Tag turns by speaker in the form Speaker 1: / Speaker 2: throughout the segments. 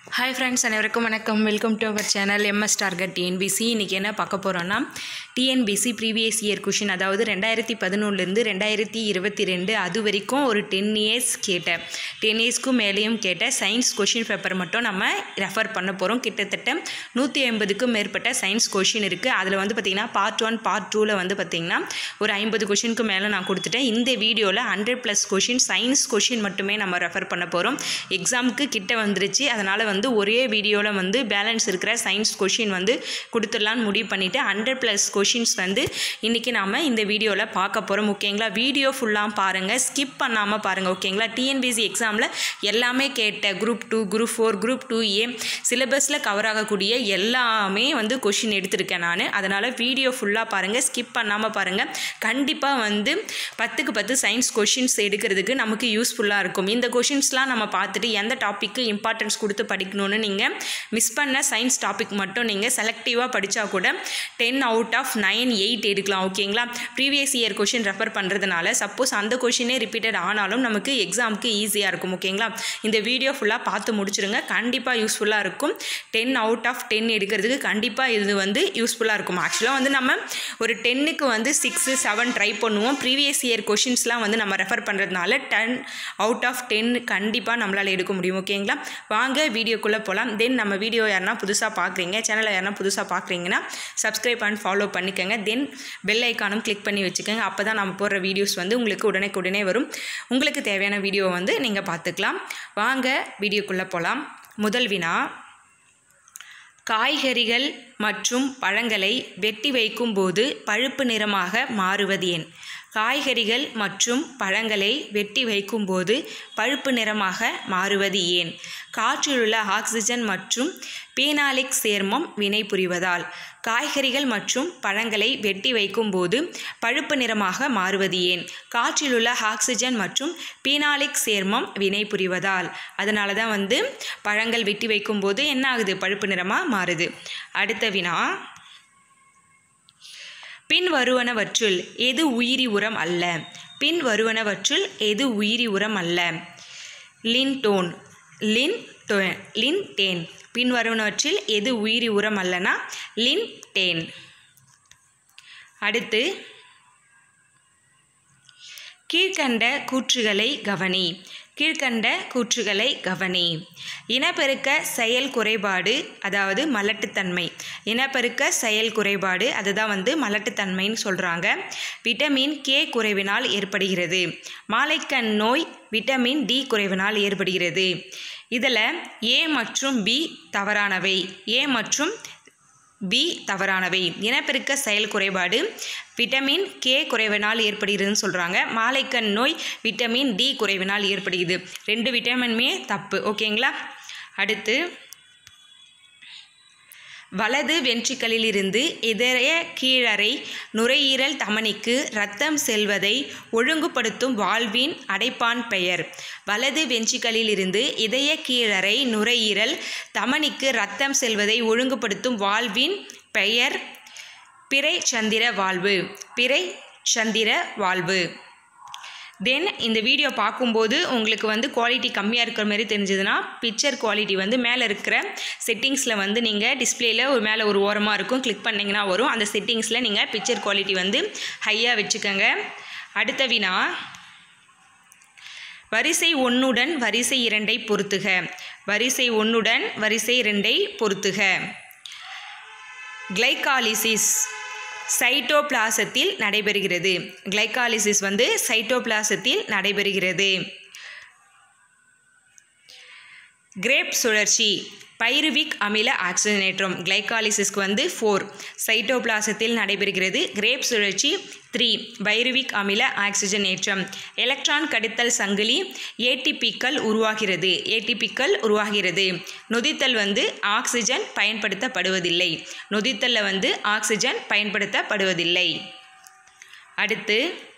Speaker 1: hi friends அனைவருக்கும் வணக்கம் welcome to our channel MS target TNPSC இன்றைக்கி என்ன பார்க்க போகிறோன்னா டிஎன்பிசி ப்ரீவியஸ் இயர் கொஷின் அதாவது ரெண்டாயிரத்தி பதினொன்றுலேருந்து ரெண்டாயிரத்தி இருபத்தி ரெண்டு அது வரைக்கும் ஒரு டென் இயர்ஸ் கேட்டேன் டென் இயர்ஸ்க்கும் மேலேயும் கேட்ட சயின்ஸ் கொஷின் பேப்பர் மட்டும் நம்ம ரெஃபர் பண்ண போகிறோம் கிட்டத்தட்ட நூற்றி ஐம்பதுக்கும் மேற்பட்ட சயின்ஸ் கொஷின் இருக்குது அதில் வந்து பார்த்திங்கன்னா பார்ட் ஒன் பார்ட் டூவில் வந்து பார்த்திங்கன்னா ஒரு ஐம்பது கொஷினுக்கு மேலே நான் கொடுத்துட்டேன் இந்த வீடியோவில் hundred plus question science question மட்டுமே நம்ம ரெஃபர் பண்ண போகிறோம் எக்ஸாமுக்கு கிட்ட வந்துருச்சு அதனால் வந்து ஒரே வீடியோவில் வந்து பேலன்ஸ் இருக்கிற சயின்ஸ் கொஷின் வந்து கொடுத்துடலான்னு முடிவு பண்ணிவிட்டு ஹண்ட்ரட் ப்ளஸ் கொஷின்ஸ் வந்து இன்றைக்கி நாம் இந்த வீடியோவில் பார்க்க போகிறோம் ஓகேங்களா வீடியோ ஃபுல்லாக பாருங்கள் ஸ்கிப் பண்ணாமல் பாருங்கள் ஓகேங்களா டிஎன்பிசி எக்ஸாமில் எல்லாமே கேட்ட group two group four group two A சிலபஸில் கவர் ஆகக்கூடிய எல்லாமே வந்து கொஷின் எடுத்திருக்கேன் நான் அதனால் வீடியோ ஃபுல்லாக பாருங்கள் ஸ்கிப் பண்ணாமல் பாருங்கள் கண்டிப்பாக வந்து பத்துக்கு பத்து சயின்ஸ் கொஷின்ஸ் எடுக்கிறதுக்கு நமக்கு யூஸ்ஃபுல்லாக இருக்கும் இந்த கொஷின்ஸ்லாம் நம்ம பார்த்துட்டு எந்த டாப்பிக்கு இம்பார்ட்டன்ஸ் கொடுத்து படிக்கணும்னு நீங்கள் மிஸ் பண்ண சயின்ஸ் டாபிக் மட்டும் நீங்கள் செலக்டிவாக படித்தா கூட ten out of nine eight எடுக்கலாம் ஓகேங்களா ப்ரீவியஸ் இயர் கொஷின் ரெஃபர் பண்ணுறதுனால சப்போஸ் அந்த கொஷினே ரிப்பீட்டட் ஆனாலும் நமக்கு எக்ஸாமுக்கு ஈஸியாக இருக்கும் ஓகேங்களா இந்த வீடியோ ஃபுல்லாக பார்த்து முடிச்சிருங்க கண்டிப்பாக யூஸ்ஃபுல்லாக இருக்கும் டென் அவுட் ஆஃப் டென் எடுக்கிறதுக்கு கண்டிப்பாக இது வந்து யூஸ்ஃபுல்லாக இருக்கும் ஆக்சுவலாக வந்து நம்ம ஒரு டென்னுக்கு வந்து சிக்ஸு செவன் ட்ரை பண்ணுவோம் ப்ரீவியஸ் இயர் கொஷின்ஸ்லாம் வந்து நம்ம ரெஃபர் பண்ணுறதுனால டென் அவுட் ஆஃப் டென் கண்டிப்பாக நம்மளால் எடுக்க முடியும் ஓகேங்களா வாங்க வீடியோக்குள்ளே போகலாம் தென் நம்ம வீடியோ யாருனா புதுசாக பார்க்குறீங்க சேனலை யாருனா புதுசாக பார்க்குறீங்கன்னா சப்ஸ்கிரைப் அண்ட் ஃபாலோ பண்ணிக்கோங்க தென் பெல் ஐக்கானும் கிளிக் பண்ணி வச்சுக்கோங்க அப்போ தான் நம்ம போடுற வீடியோஸ் வந்து உங்களுக்கு உடனே உடனே வரும் உங்களுக்கு தேவையான வீடியோவை வந்து நீங்கள் பார்த்துக்கலாம் வாங்க வீடியோக்குள்ளே போகலாம் முதல் வினா காய்கறிகள் மற்றும் பழங்களை வெட்டி வைக்கும்போது பழுப்பு நிறமாக மாறுவது ஏன் காய்கறிகள் மற்றும் பழங்களை வெட்டி வைக்கும்போது பழுப்பு நிறமாக மாறுவது ஏன் காற்றிலுள்ள ஆக்சிஜன் மற்றும் பீனாலிக் சேர்மம் வினைபுரிவதால் காய்கறிகள் மற்றும் பழங்களை வெட்டி வைக்கும்போது பழுப்பு நிறமாக மாறுவது ஏன் காற்றிலுள்ள ஆக்சிஜன் மற்றும் பீனாலிக் சேர்மம் வினைபுரிவதால் அதனால தான் வந்து பழங்கள் வெட்டி வைக்கும்போது என்ன ஆகுது பழுப்பு நிறமாக மாறுது அடுத்த வினா பின் வருவனவற்றுள் எது உயிரி உரம் அல்ல பின் வருவனவற்றுள் எது உயிரி உரம் அல்ல லின்டோன் லின் லின் டேன் பின் வருவனவற்றில் எது உயிரி உரம் அல்லனா லின் டேன் அடுத்து கீழ்கண்ட கூற்றுகளை கவனி கீழ்கண்ட கூற்றுகளை கவனி இனப்பெருக்க செயல் குறைபாடு அதாவது மலட்டுத்தன்மை இனப்பெருக்க செயல் குறைபாடு அதுதான் வந்து மலட்டுத்தன்மைன்னு சொல்கிறாங்க விட்டமின் கே குறைவினால் ஏற்படுகிறது மாலைக்கண் நோய் விட்டமின் டி குறைவினால் ஏற்படுகிறது இதில் ஏ மற்றும் பி தவறானவை ஏ மற்றும் பி தவறானவை இனப்பெருக்க செயல் குறைபாடு விட்டமின் கே குறைவினால் ஏற்படுகிறதுன்னு சொல்கிறாங்க மாலைக்கண் நோய் விட்டமின் டி குறைவினால் ஏற்படுகிறது ரெண்டு விட்டமினுமே தப்பு ஓகேங்களா அடுத்து வலது வென்ட்ரிகளிலிருந்து இதய கீழறை நுரையீரல் தமனிக்கு இரத்தம் செல்வதை ஒழுங்குபடுத்தும் வாழ்வின் அடைப்பான் பெயர் வலது வென்ட்ரிகளிலிருந்து இதய கீழறை நுரையீரல் தமனிக்கு இரத்தம் செல்வதை ஒழுங்குபடுத்தும் வாழ்வின் பெயர் பிறை சந்திர வாழ்வு பிறை சந்திர வாழ்வு தென் இந்த வீடியோ பார்க்கும்போது உங்களுக்கு வந்து குவாலிட்டி கம்மியாக இருக்கிற மாதிரி தெரிஞ்சதுன்னா பிக்சர் குவாலிட்டி வந்து மேலே இருக்கிற செட்டிங்ஸில் வந்து நீங்கள் டிஸ்பிளேயில் ஒரு மேலே ஒரு ஓரமாக இருக்கும் கிளிக் பண்ணிங்கன்னா வரும் அந்த செட்டிங்ஸில் நீங்கள் பிக்சர் குவாலிட்டி வந்து ஹையாக வச்சுக்கோங்க அடுத்த வினா வரிசை ஒன்றுடன் வரிசை இரண்டை பொருத்துக வரிசை ஒன்றுடன் வரிசை இரண்டை பொருத்துக கிளைகாலிசிஸ் சைட்டோபிளாசத்தில் நடைபெறுகிறது கிளைகாலிசிஸ் வந்து சைட்டோபிளாசத்தில் நடைபெறுகிறது கிரேப் சுழற்சி பைருவிக் அமில ஆக்சிஜனேற்றம் கிளைகாலிசிஸ்க்கு வந்து ஃபோர் சைட்டோபிளாசத்தில் நடைபெறுகிறது கிரேப் சுழற்சி த்ரீ பைருவிக் அமில ஆக்சிஜனேற்றம் எலக்ட்ரான் கடித்தல் சங்கிலி ஏடிபிக்கள் உருவாகிறது ஏடிபிக்கள் உருவாகிறது நொதித்தல் வந்து ஆக்சிஜன் பயன்படுத்தப்படுவதில்லை நொதித்தலில் வந்து ஆக்சிஜன் பயன்படுத்தப்படுவதில்லை அடுத்து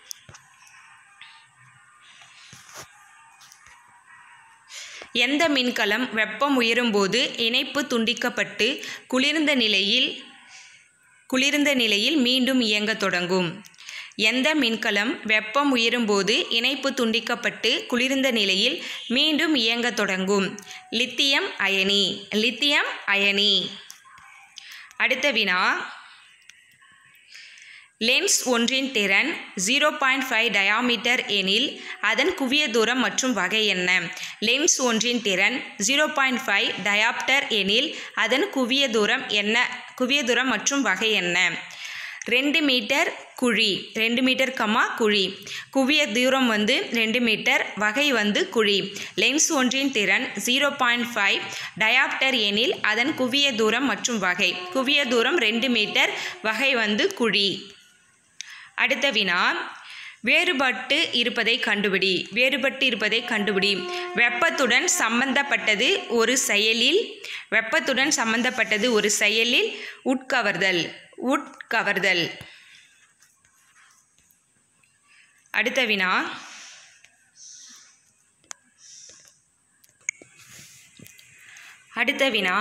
Speaker 1: எந்த மின்கலம் வெப்பம் உயரும்போது இணைப்பு துண்டிக்கப்பட்டு குளிர்ந்த நிலையில் குளிர்ந்த நிலையில் மீண்டும் இயங்கத் தொடங்கும் எந்த மின்கலம் வெப்பம் உயரும்போது இணைப்பு துண்டிக்கப்பட்டு குளிர்ந்த நிலையில் மீண்டும் இயங்கத் தொடங்கும் லித்தியம் அயனி லித்தியம் அயனி அடுத்த வினா லென்ஸ் ஒன்றின் திறன் ஜீரோ பாயிண்ட் ஃபைவ் டயாமீட்டர் எனில் அதன் குவிய தூரம் மற்றும் வகை என்ன லென்ஸ் ஒன்றின் திறன் ஜீரோ பாயிண்ட் ஃபைவ் டயாப்டர் எனில் அதன் குவிய தூரம் என்ன குவிய தூரம் மற்றும் வகை என்ன ரெண்டு மீட்டர் குழி ரெண்டு மீட்டர் கமா குழி குவிய தூரம் வந்து ரெண்டு மீட்டர் வகை வந்து குழி லென்ஸ் ஒன்றின் திறன் ஜீரோ பாயிண்ட் ஃபைவ் டயாப்டர் எனில் அதன் குவிய தூரம் மற்றும் வகை குவிய தூரம் ரெண்டு மீட்டர் வகை வந்து குழி அடுத்த வினா வேறுபட்டு இருப்பதை கண்டுபிடி வேறுபட்டு இருப்பதை கண்டுபிடி வெப்பத்துடன் சம்பந்தப்பட்டது ஒரு செயலில் வெப்பத்துடன் சம்பந்தப்பட்டது ஒரு செயலில் உட்கவர்தல் உட்கவர்தல் அடுத்த வினா அடுத்த வினா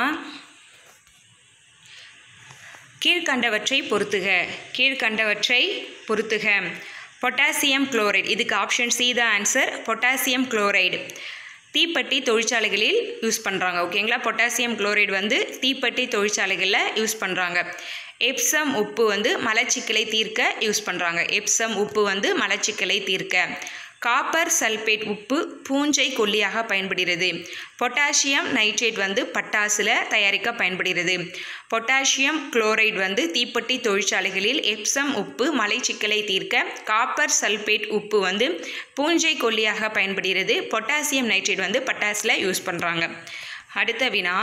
Speaker 1: கீழ்கண்டவற்றை பொருத்துக கீழ்கண்டவற்றை பொருத்துக பொட்டாசியம் குளோரைடு இதுக்கு ஆப்ஷன் சி தான் ஆன்சர் பொட்டாசியம் குளோரைடு தீப்பெட்டி தொழிற்சாலைகளில் யூஸ் பண்ணுறாங்க ஓகேங்களா பொட்டாசியம் குளோரைடு வந்து தீப்பெட்டி தொழிற்சாலைகளில் யூஸ் பண்ணுறாங்க எப்சம் உப்பு வந்து மலச்சிக்கலை தீர்க்க யூஸ் பண்ணுறாங்க எப்சம் உப்பு வந்து மலச்சிக்கலை தீர்க்க காப்பர் சல்பேட் உப்பு பூஞ்சை கொல்லியாக பயன்படுகிறது பொட்டாசியம் நைட்ரேட் வந்து பட்டாசில் தயாரிக்க பயன்படுகிறது பொட்டாசியம் குளோரைடு வந்து தீப்பெட்டி தொழிற்சாலைகளில் எப்சம் உப்பு மலைச்சிக்கலை தீர்க்க காப்பர் சல்பேட் உப்பு வந்து பூஞ்சை கொல்லியாக பயன்படுகிறது பொட்டாசியம் நைட்ரேட் வந்து பட்டாசில் யூஸ் பண்ணுறாங்க அடுத்த வினா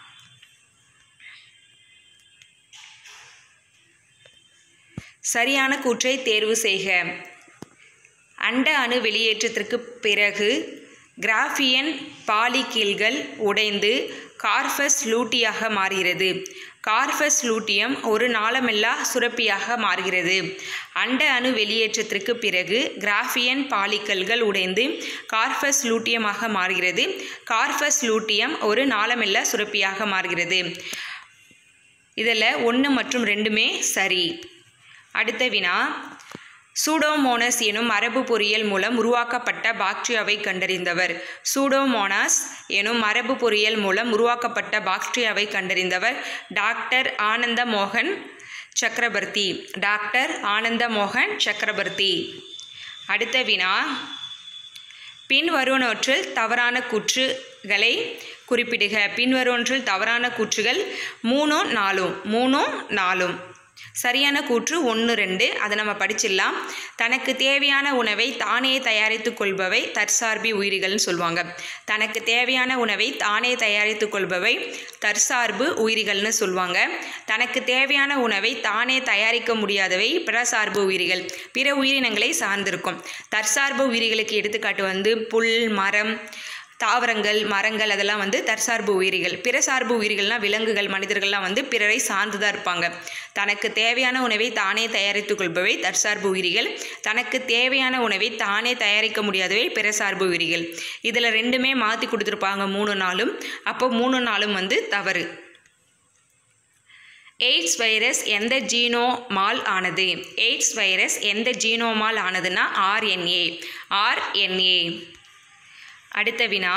Speaker 1: சரியான கூற்றை தேர்வு செய்க அண்ட அணு வெளியேற்றத்திற்கு பிறகு கிராஃபியன் பாலிகீல்கள் உடைந்து கார்பஸ் லூட்டியாக மாறுகிறது கார்பஸ் லூட்டியம் ஒரு நாளமில்லா சுரப்பியாக மாறுகிறது அண்ட அணு வெளியேற்றத்திற்கு பிறகு கிராஃபியன் பாலிக்கல்கள் உடைந்து கார்பஸ் லூட்டியமாக மாறுகிறது கார்பஸ் லூட்டியம் ஒரு நாளமில்லா சுரப்பியாக மாறுகிறது இதில் ஒன்று மற்றும் ரெண்டுமே சரி அடுத்த வினா சூடோமோனஸ் எனும் மரபு பொறியியல் மூலம் உருவாக்கப்பட்ட பாக்டீரியாவை கண்டறிந்தவர் சூடோமோனாஸ் எனும் மரபு பொறியியல் மூலம் உருவாக்கப்பட்ட பாக்டீரியாவை கண்டறிந்தவர் டாக்டர் ஆனந்த மோகன் சக்கரவர்த்தி டாக்டர் ஆனந்த மோகன் சக்கரவர்த்தி அடுத்த வினா பின்வருவனவற்றில் தவறான கூற்றுகளை குறிப்பிடுக பின்வருவனற்றில் தவறான கூற்றுகள் மூணும் நாலும் மூணும் நாலும் சரியான கூற்று ஒன்று ரெண்டு அதை நம்ம படிச்சிடலாம் தனக்கு தேவையான உணவை தானே தயாரித்து கொள்பவை தற்சார்பி உயிரிகள்னு சொல்லுவாங்க தனக்கு தேவையான உணவை தானே தயாரித்து கொள்பவை தற்சார்பு உயிரிகள்னு சொல்லுவாங்க தனக்கு தேவையான உணவை தானே தயாரிக்க முடியாதவை பிறசார்பு உயிரிகள் பிற உயிரினங்களை சார்ந்திருக்கும் தற்சார்பு உயிரிகளுக்கு எடுத்துக்காட்டு வந்து புல் மரம் தாவரங்கள் மரங்கள் அதெல்லாம் வந்து தற்சார்பு உயிரிகள் பிற சார்பு உயிரிகள்லாம் விலங்குகள் மனிதர்கள்லாம் வந்து பிறரை சார்ந்து தான் இருப்பாங்க தனக்கு தேவையான உணவை தானே தயாரித்துக் கொள்பவை தற்சார்பு உயிரிகள் தனக்கு தேவையான உணவை தானே தயாரிக்க முடியாதவை பிற சார்பு உயிரிகள் இதில் ரெண்டுமே மாற்றி கொடுத்துருப்பாங்க மூணு நாளும் அப்போ மூணு நாளும் வந்து தவறு எய்ட்ஸ் வைரஸ் எந்த ஜீனோமால் ஆனது எய்ட்ஸ் வைரஸ் எந்த ஜீனோமால் ஆனதுன்னா ஆர்என்ஏ ஆர்என்ஏ அடுத்த வினா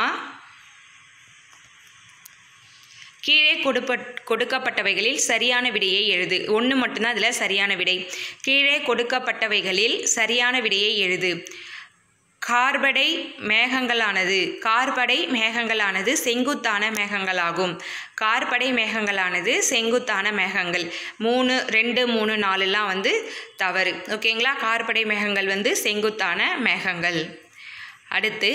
Speaker 1: கீழே கொடுப்பட் கொடுக்கப்பட்டவைகளில் சரியான விடையை எழுது ஒன்று மட்டும்தான் அதில் சரியான விடை கீழே கொடுக்கப்பட்டவைகளில் சரியான விடையை எழுது கார்படை மேகங்களானது கார்படை மேகங்களானது செங்குத்தான மேகங்களாகும் கார்படை மேகங்களானது செங்குத்தான மேகங்கள் மூணு ரெண்டு மூணு நாலுலாம் வந்து தவறு ஓகேங்களா கார்படை மேகங்கள் வந்து செங்குத்தான மேகங்கள் அடுத்து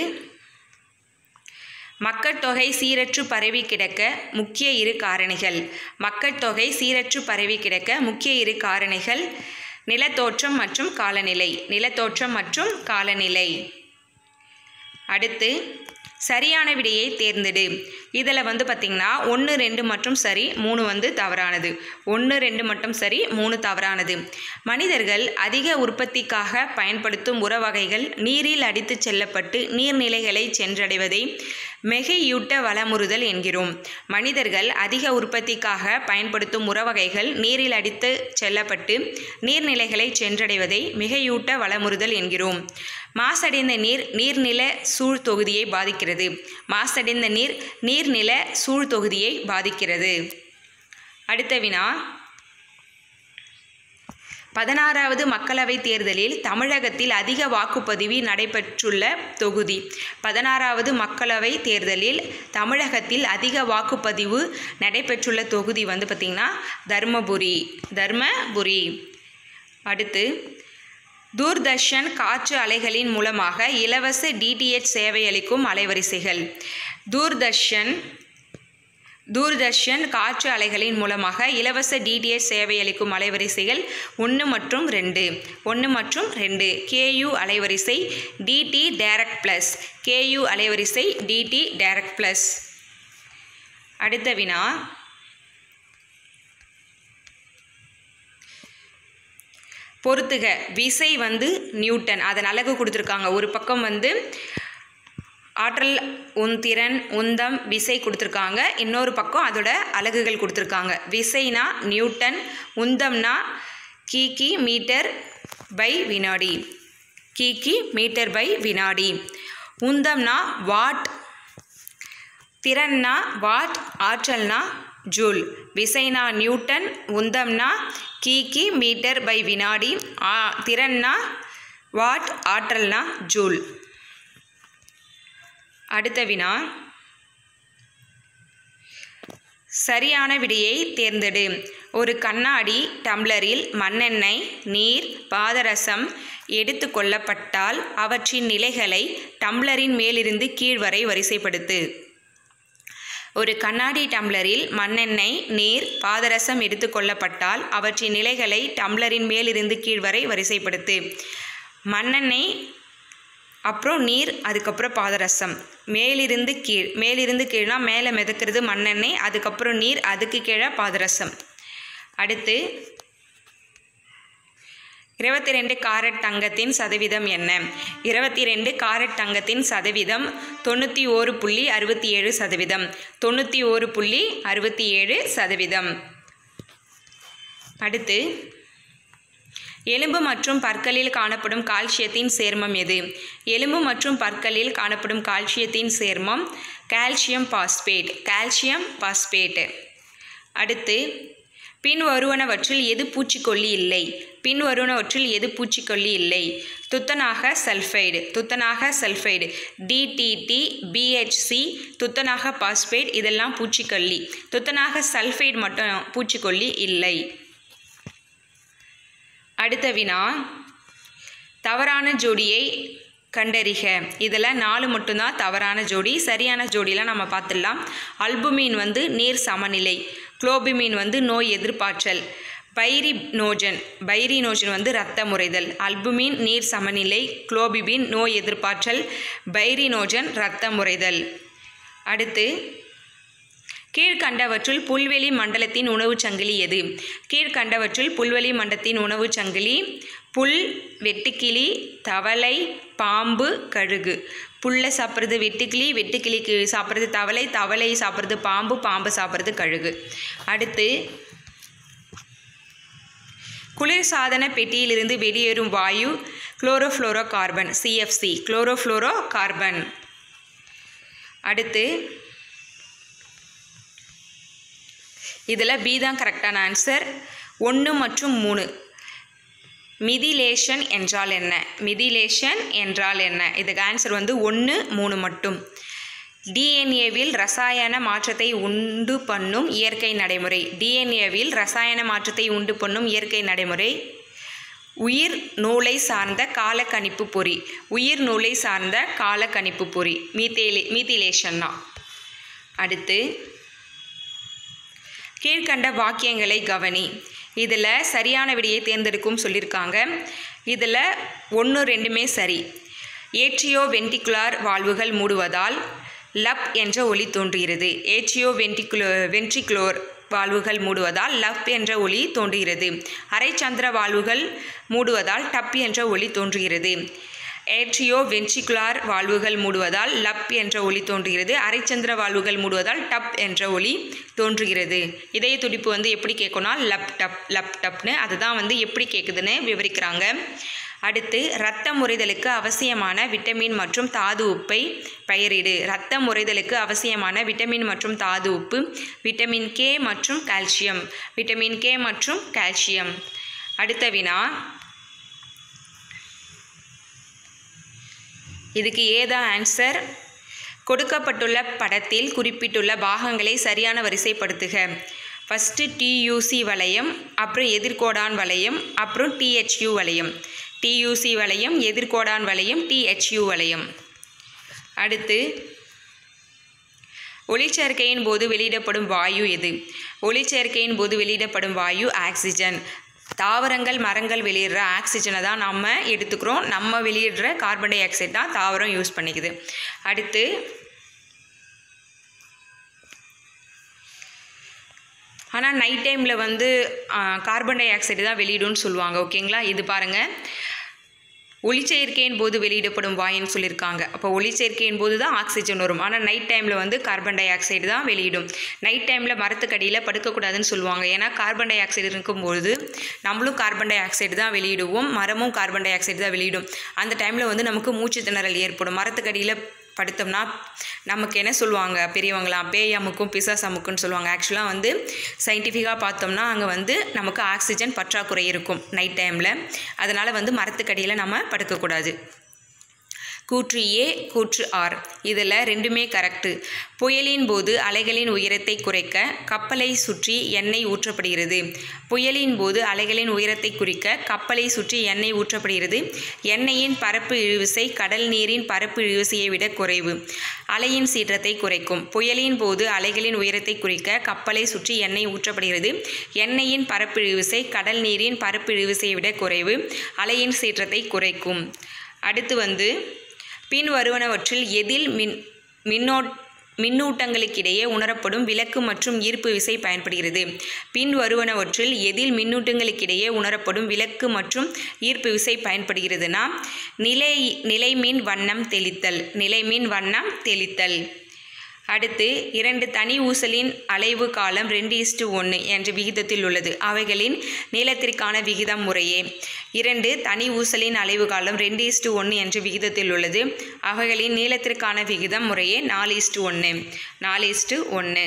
Speaker 1: மக்கட்தொகை சீரற்று பரவி கிடக்க முக்கிய இரு காரணிகள் மக்கட்தொகை சீரற்று பரவி கிடக்க முக்கிய இரு காரணிகள் நிலத்தோற்றம் மற்றும் காலநிலை நிலத்தோற்றம் மற்றும் காலநிலை அடுத்து சரியான விடையை தேர்ந்தெடு இதில் வந்து பார்த்திங்கன்னா ஒன்று ரெண்டு மற்றும் சரி மூணு வந்து தவறானது ஒன்று ரெண்டு மட்டும் சரி மூணு தவறானது மனிதர்கள் அதிக உற்பத்திக்காக பயன்படுத்தும் உர வகைகள் நீரில் அடித்து செல்லப்பட்டு நீர்நிலைகளை சென்றடைவதை மெகையூட்ட வளமுறுதல் என்கிறோம் மனிதர்கள் அதிக உற்பத்திக்காக பயன்படுத்தும் உர வகைகள் நீரில் அடித்து செல்லப்பட்டு நீர்நிலைகளை சென்றடைவதை மிகையூட்ட வளமுறுதல் என்கிறோம் மாசடைந்த நீர் நீர்நில சூழ்தொகுதியை பாதிக்கிறது மாசடைந்த நீர் நீர்நில சூழ்தொகுதியை பாதிக்கிறது அடுத்த வினா பதினாறாவது மக்களவைத் தேர்தலில் தமிழகத்தில் அதிக வாக்குப்பதிவு நடைபெற்றுள்ள தொகுதி பதினாறாவது மக்களவைத் தேர்தலில் தமிழகத்தில் அதிக வாக்குப்பதிவு நடைபெற்றுள்ள தொகுதி வந்து பார்த்திங்கன்னா தர்மபுரி தர்மபுரி அடுத்து தூர்தர்ஷன் காற்று அலைகளின் மூலமாக இலவச டிடிஎச் சேவை அளிக்கும் அலைவரிசைகள் தூர்தர்ஷன் தூர்தர்ஷன் காற்று அலைகளின் மூலமாக இலவச டிடிஎச் சேவை அளிக்கும் அலைவரிசைகள் ஒன்று மற்றும் ரெண்டு ஒன்று மற்றும் ரெண்டு கேயு அலைவரிசை டிடி டைரக்ட் ப்ளஸ் கேயு அலைவரிசை டிடி டைரக்ட் ப்ளஸ் அடுத்த வினா பொறுத்துக விசை வந்து நியூட்டன் அதன் அலகு கொடுத்துருக்காங்க ஒரு பக்கம் வந்து ஆற்றல் உந்திறன் உந்தம் விசை கொடுத்துருக்காங்க இன்னொரு பக்கம் அதோட அலகுகள் கொடுத்துருக்காங்க விசைனா நியூட்டன் உந்தம்னா கீக்கி மீட்டர் பை வினாடி கீக்கி மீட்டர் பை வினாடி உந்தம்னா வாட் திறன்னா வாட் ஆற்றல்னா ஜூல் விசைனா நியூட்டன் உந்தம்னா கீக்கி மீட்டர் பை வினாடி ஆ திறன்னா வாட் ஆற்றல்னா ஜூல் அடுத்த வினா சரியான விடையை தேர்ந்தெடு ஒரு கண்ணாடி டம்ளரில் மண்ணெண்ணெய் நீர் பாதரசம் எடுத்து கொள்ளப்பட்டால் அவற்றின் நிலைகளை டம்ளரின் மேலிருந்து கீழ் வரை வரிசைப்படுத்து ஒரு கண்ணாடி டம்ளரில் மண்ணெண்ணெய் நீர் பாதரசம் எடுத்துக்கொள்ளப்பட்டால் அவற்றின் நிலைகளை டம்ளரின் மேலிருந்து கீழ் வரை வரிசைப்படுத்து மண்ணெண்ணெய் அப்புறம் நீர் அதுக்கப்புறம் பாதரசம் மேலிருந்து கீழ் மேலிருந்து கீழ்னா மேலே மிதக்கிறது மண்ணெண்ணெய் அதுக்கப்புறம் நீர் அதுக்கு கீழே பாதரசம் அடுத்து இருபத்தி ரெண்டு காரட் தங்கத்தின் சதவீதம் என்ன இருபத்தி ரெண்டு காரட் தங்கத்தின் சதவீதம் தொண்ணூற்றி ஓரு புள்ளி அறுபத்தி ஏழு சதவீதம் தொண்ணூற்றி ஓரு புள்ளி அறுபத்தி ஏழு சதவீதம் அடுத்து எலும்பு மற்றும் பற்களில் காணப்படும் கால்சியத்தின் சேர்மம் எது எலும்பு மற்றும் பற்களில் காணப்படும் கால்சியத்தின் சேர்மம் கால்சியம் பாஸ்பேட் கால்சியம் பாஸ்பேட் அடுத்து பின் வருவனவற்றில் எது பூச்சிக்கொல்லி இல்லை பின் வருவனவற்றில் எது பூச்சிக்கொல்லி இல்லை துத்தநாக சல்ஃபைடு துத்தநாக சல்ஃபைடு டிடிடி பிஹெச்சி துத்தநாக பாஸ்பேட் இதெல்லாம் பூச்சிக்கொல்லி துத்தநாக சல்ஃபைடு மட்டும் பூச்சிக்கொல்லி இல்லை அடுத்த வினா தவறான ஜோடியை கண்டறிக இதில் நாலு மட்டும்தான் தவறான ஜோடி சரியான ஜோடிலாம் நம்ம பார்த்துடலாம் அல்புமின் வந்து நீர் சமநிலை குளோபிமின் வந்து நோய் எதிர்ப்பாற்றல் பைரினோஜன் பைரினோஜன் வந்து இரத்த முறைதல் அல்புமின் நீர் சமநிலை குளோபிபின் நோய் எதிர்ப்பாற்றல் பைரினோஜன் இரத்த முறைதல் அடுத்து கீழ்கண்டவற்றுள் புல்வெளி மண்டலத்தின் உணவுச் சங்கிலி எது கீழ்கண்டவற்றுள் புல்வெளி மண்டலத்தின் உணவுச் சங்கிலி புல் வெட்டுக்கிளி தவளை பாம்பு கழுகு புல்லை சாப்பிட்றது வெட்டுக்கிளி வெட்டுக்கிளிக்கு சாப்பிட்றது தவளை தவளை சாப்பிட்றது பாம்பு பாம்பு சாப்பிட்றது கழுகு அடுத்து குளிர்சாதன பெட்டியிலிருந்து வெளியேறும் வாயு chlorofluorocarbon CFC chlorofluorocarbon அடுத்து இதில் பி தான் கரெக்டான ஆன்சர் ஒன்று மற்றும் மூணு மிதிலேஷன் என்றால் என்ன மிதிலேஷன் என்றால் என்ன இதுக்கு ஆன்சர் வந்து ஒன்று மூணு மட்டும் டிஎன்ஏவில் ரசாயன மாற்றத்தை உண்டு பண்ணும் இயற்கை நடைமுறை டிஎன்ஏவில் ரசாயன மாற்றத்தை உண்டு பண்ணும் இயற்கை நடைமுறை உயிர் நூலை சார்ந்த காலக்கணிப்பு பொறி உயிர் நூலை சார்ந்த காலக்கணிப்பு பொறி மீத்தேலி மீத்திலேஷன் தான் அடுத்து கீழ்கண்ட வாக்கியங்களை கவனி இதில் சரியான விடையை தேர்ந்தெடுக்கும் சொல்லியிருக்காங்க இதில் ஒன்று ரெண்டுமே சரி ஏட்ரியோ வென்டிகுலார் வாழ்வுகள் மூடுவதால் லப் என்ற ஒளி தோன்றுகிறது ஏச்சியோ வென்டிகுலோ வென்ட்ரிகுலோர் வாழ்வுகள் மூடுவதால் லப் என்ற ஒளி தோன்றுகிறது அரைச்சந்திர வாழ்வுகள் மூடுவதால் டப் என்ற ஒளி தோன்றுகிறது ஏட்ரியோ வென்ட்ரிகுலார் வாழ்வுகள் மூடுவதால் லப் என்ற ஒளி தோன்றுகிறது அரைச்சந்திர வாழ்வுகள் மூடுவதால் டப் என்ற ஒளி தோன்றுகிறது இதய துடிப்பு வந்து எப்படி கேட்கும்னா லப் டப் லப் டப்னு அதுதான் வந்து எப்படி கேட்குதுன்னு விவரிக்கிறாங்க அடுத்து இரத்த முறைதலுக்கு அவசியமான விட்டமின் மற்றும் தாது உப்பை பெயரிடு இரத்த முறைதலுக்கு அவசியமான விட்டமின் மற்றும் தாது உப்பு விட்டமின் கே மற்றும் கால்சியம் விட்டமின் கே மற்றும் கால்சியம் அடுத்த வினா இதுக்கு ஏதா ஆன்சர் கொடுக்கப்பட்டுள்ள படத்தில் குறிப்பிட்டுள்ள பாகங்களை சரியான வரிசைப்படுத்துக ஃபஸ்ட்டு டியூசி வளையம் அப்புறம் எதிர்கோடான் வளையம் அப்புறம் டிஹெச்யூ வளையம் டியூசி வளையம் எதிர்கோடான் வளையம் டிஹெச்யூ வளையம் அடுத்து ஒளிச்சேர்க்கையின் போது வெளியிடப்படும் வாயு எது ஒளிச்சேர்க்கையின் போது வெளியிடப்படும் வாயு ஆக்சிஜன் தாவரங்கள் மரங்கள் வெளியிடுற ஆக்சிஜனை தான் நம்ம எடுத்துக்கிறோம் நம்ம வெளியிடுற கார்பன் டை ஆக்சைடு தான் தாவரம் யூஸ் பண்ணிக்குது அடுத்து ஆனால் நைட் டைமில் வந்து கார்பன் டை ஆக்சைடு தான் வெளியிடும்னு சொல்லுவாங்க ஓகேங்களா இது பாருங்கள் ஒளிச்சேர்க்கையின் போது வெளியிடப்படும் வாயுன்னு சொல்லியிருக்காங்க அப்போ ஒளிச்சேர்க்கையின் போது தான் ஆக்சிஜன் வரும் ஆனால் நைட் டைமில் வந்து கார்பன் டை ஆக்சைடு தான் வெளியிடும் நைட் டைமில் மரத்துக்கடியில் படுக்கக்கூடாதுன்னு சொல்லுவாங்க ஏன்னா கார்பன் டை ஆக்சைடு இருக்கும்போது நம்மளும் கார்பன் டை ஆக்சைடு தான் வெளியிடுவோம் மரமும் கார்பன் டை ஆக்சைடு தான் வெளியிடும் அந்த டைமில் வந்து நமக்கு மூச்சு திணறல் ஏற்படும் மரத்துக்கடியில் படுத்தோம்னா நமக்கு என்ன சொல்லுவாங்க பெரியவங்களாம் பேய் அமுக்கும் பிசாஸ் அமுக்குன்னு சொல்லுவாங்க ஆக்சுவலாக வந்து சயின்டிஃபிக்காக பார்த்தோம்னா அங்கே வந்து நமக்கு ஆக்சிஜன் பற்றாக்குறை இருக்கும் நைட் டைமில் அதனால் வந்து மரத்துக்கடியில் நம்ம படுக்கக்கூடாது கூற்று ஏ கூற்று ஆர் இதில் ரெண்டுமே கரெக்டு புயலின் போது அலைகளின் உயரத்தை குறைக்க கப்பலை சுற்றி எண்ணெய் ஊற்றப்படுகிறது புயலின் போது அலைகளின் உயரத்தை குறிக்க கப்பலை சுற்றி எண்ணெய் ஊற்றப்படுகிறது எண்ணெயின் பரப்பு இழுவிசை கடல் நீரின் பரப்பு இழுவிசையை விட குறைவு அலையின் சீற்றத்தை குறைக்கும் புயலின் போது அலைகளின் உயரத்தை குறிக்க கப்பலை சுற்றி எண்ணெய் ஊற்றப்படுகிறது எண்ணெயின் பரப்பு இழுவிசை கடல் நீரின் பரப்பு இழுவிசையை விட குறைவு அலையின் சீற்றத்தை குறைக்கும் அடுத்து வந்து பின் வருவனவற்றில் எதில் மின் மின்னோ மின்னூட்டங்களுக்கிடையே உணரப்படும் விலக்கு மற்றும் ஈர்ப்பு விசை பயன்படுகிறது பின் வருவனவற்றில் எதில் மின்னூட்டங்களுக்கிடையே உணரப்படும் விலக்கு மற்றும் ஈர்ப்பு விசை பயன்படுகிறதுனா நிலை நிலைமின் வண்ணம் தெளித்தல் நிலைமின் வண்ணம் தெளித்தல் அடுத்து இரண்டு தனி ஊசலின் அலைவு காலம் ரெண்டு இஸ்டு ஒன்று என்ற விகிதத்தில் உள்ளது அவைகளின் நீளத்திற்கான விகிதம் முறையே இரண்டு தனி ஊசலின் அலைவு காலம் ரெண்டு இஸ்டு ஒன்று என்ற விகிதத்தில் உள்ளது அவைகளின் நீளத்திற்கான விகிதம் முறையே நாலு இஸ்டு ஒன்று நாலு இஸ்டு ஒன்று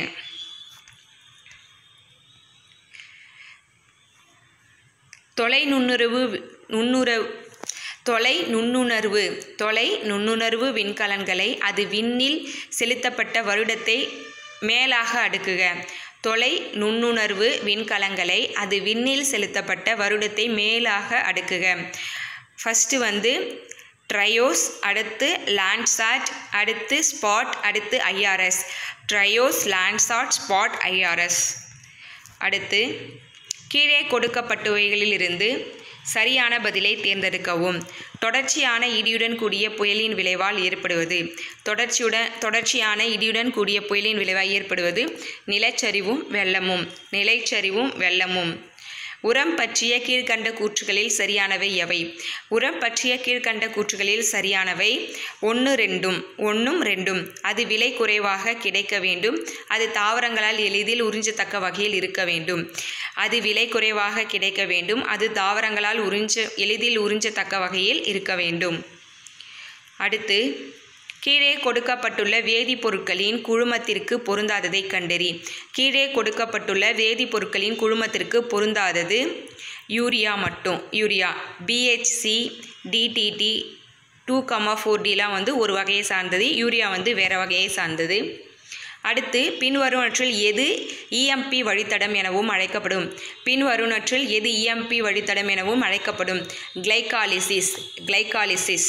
Speaker 1: தொலை நுண்ணுறவு நுண்ணுறவு தொலை நுண்ணுணர்வு தொலை நுண்ணுணர்வு விண்கலன்களை அது விண்ணில் செலுத்தப்பட்ட வருடத்தை மேலாக அடுக்குக தொலை நுண்ணுணர்வு விண்கலங்களை அது விண்ணில் செலுத்தப்பட்ட வருடத்தை மேலாக அடுக்குக ஃபஸ்ட்டு வந்து ட்ரையோஸ் அடுத்து லேண்ட்சாட் அடுத்து ஸ்பாட் அடுத்து ஐஆர்எஸ் ட்ரையோஸ் லேண்ட்சாட் ஸ்பாட் ஐஆர்எஸ் அடுத்து கீழே கொடுக்கப்பட்டவைகளிலிருந்து சரியான பதிலை தேர்ந்தெடுக்கவும் தொடர்ச்சியான இடியுடன் கூடிய புயலின் விளைவால் ஏற்படுவது தொடர்ச்சியுடன் தொடர்ச்சியான இடியுடன் கூடிய புயலின் விளைவால் ஏற்படுவது நிலச்சரிவும் வெள்ளமும் நிலைச்சரிவும் வெள்ளமும் உரம் பற்றிய கீழ்கண்ட கூற்றுகளில் சரியானவை எவை உரம் பற்றிய கீழ்கண்ட கூற்றுகளில் சரியானவை ஒன்று ரெண்டும் ஒன்றும் ரெண்டும் அது விலை குறைவாக கிடைக்க வேண்டும் அது தாவரங்களால் எளிதில் உறிஞ்சத்தக்க வகையில் இருக்க வேண்டும் அது விலை குறைவாக கிடைக்க வேண்டும் அது தாவரங்களால் உறிஞ்ச எளிதில் உறிஞ்சத்தக்க வகையில் இருக்க வேண்டும் அடுத்து கீழே கொடுக்கப்பட்டுள்ள வேதிப்பொருட்களின் குழுமத்திற்கு பொருந்தாததை கண்டறி கீழே கொடுக்கப்பட்டுள்ள வேதிப்பொருட்களின் குழுமத்திற்கு பொருந்தாதது யூரியா மட்டும் urea BHC DDT two comma four டிலாம் வந்து ஒரு வகையை சார்ந்தது யூரியா வந்து வேறு வகையை சார்ந்தது அடுத்து பின்வருவனற்றில் எது இஎம்பி வழித்தடம் எனவும் அழைக்கப்படும் பின்வருவனற்றில் எது இஎம்பி வழித்தடம் எனவும் அழைக்கப்படும் கிளைகாலிசிஸ் கிளைகாலிசிஸ்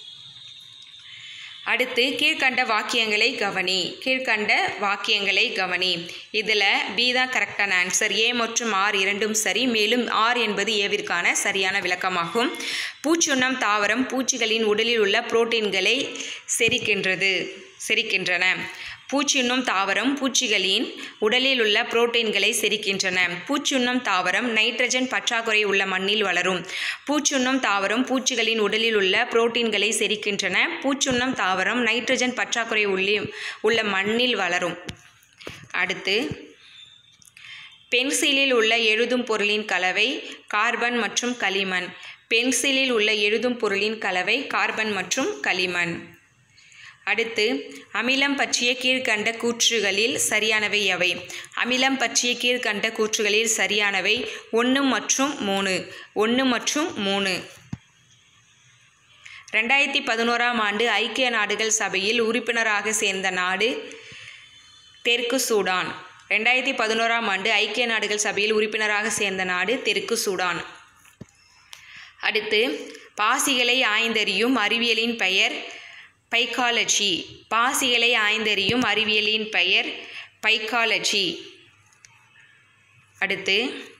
Speaker 1: அடுத்து கீழ்கண்ட வாக்கியங்களை கவனி கீழ்கண்ட வாக்கியங்களை கவனி இதில் பி தான் கரெக்டான ஆன்சர் ஏ மற்றும் ஆர் இரண்டும் சரி மேலும் ஆர் என்பது ஏவிற்கான சரியான விளக்கமாகும் பூச்சுண்ணம் தாவரம் பூச்சிகளின் உடலில் உள்ள புரோட்டீன்களை செரிக்கின்றது செரிக்கின்றன பூச்சுண்ணும் தாவரம் பூச்சிகளின் உடலில் உள்ள புரோட்டீன்களை செரிக்கின்றன பூச்சுண்ணும் தாவரம் நைட்ரஜன் பற்றாக்குறை உள்ள மண்ணில் வளரும் பூச்சுண்ணும் தாவரம் பூச்சிகளின் உடலில் உள்ள புரோட்டீன்களை செரிக்கின்றன பூச்சுண்ணும் தாவரம் நைட்ரஜன் பற்றாக்குறை உள்ளி உள்ள மண்ணில் வளரும் அடுத்து பென்சிலில் உள்ள எழுதும் பொருளின் கலவை கார்பன் மற்றும் களிமண் பென்சிலில் உள்ள எழுதும் பொருளின் கலவை கார்பன் மற்றும் களிமண் அடுத்து அமிலம் பற்றிய கீழ்கண்ட கூற்றுகளில் சரியானவை எவை அமிலம் பற்றிய கீழ்கண்ட கூற்றுகளில் சரியானவை ஒன்று மற்றும் மூணு ஒன்று மற்றும் மூணு ரெண்டாயிரத்தி பதினோராம் ஆண்டு ஐக்கிய நாடுகள் சபையில் உறுப்பினராக சேர்ந்த நாடு தெற்கு சூடான் ரெண்டாயிரத்தி பதினோராம் ஆண்டு ஐக்கிய நாடுகள் சபையில் உறுப்பினராக சேர்ந்த நாடு தெற்கு சூடான் அடுத்து பாசிகளை ஆய்ந்தறியும் அறிவியலின் பெயர் பைக்காலஜி பாசிகளை ஆய்ந்தறியும் அறிவியலின் பெயர் பைக்காலஜி அடுத்து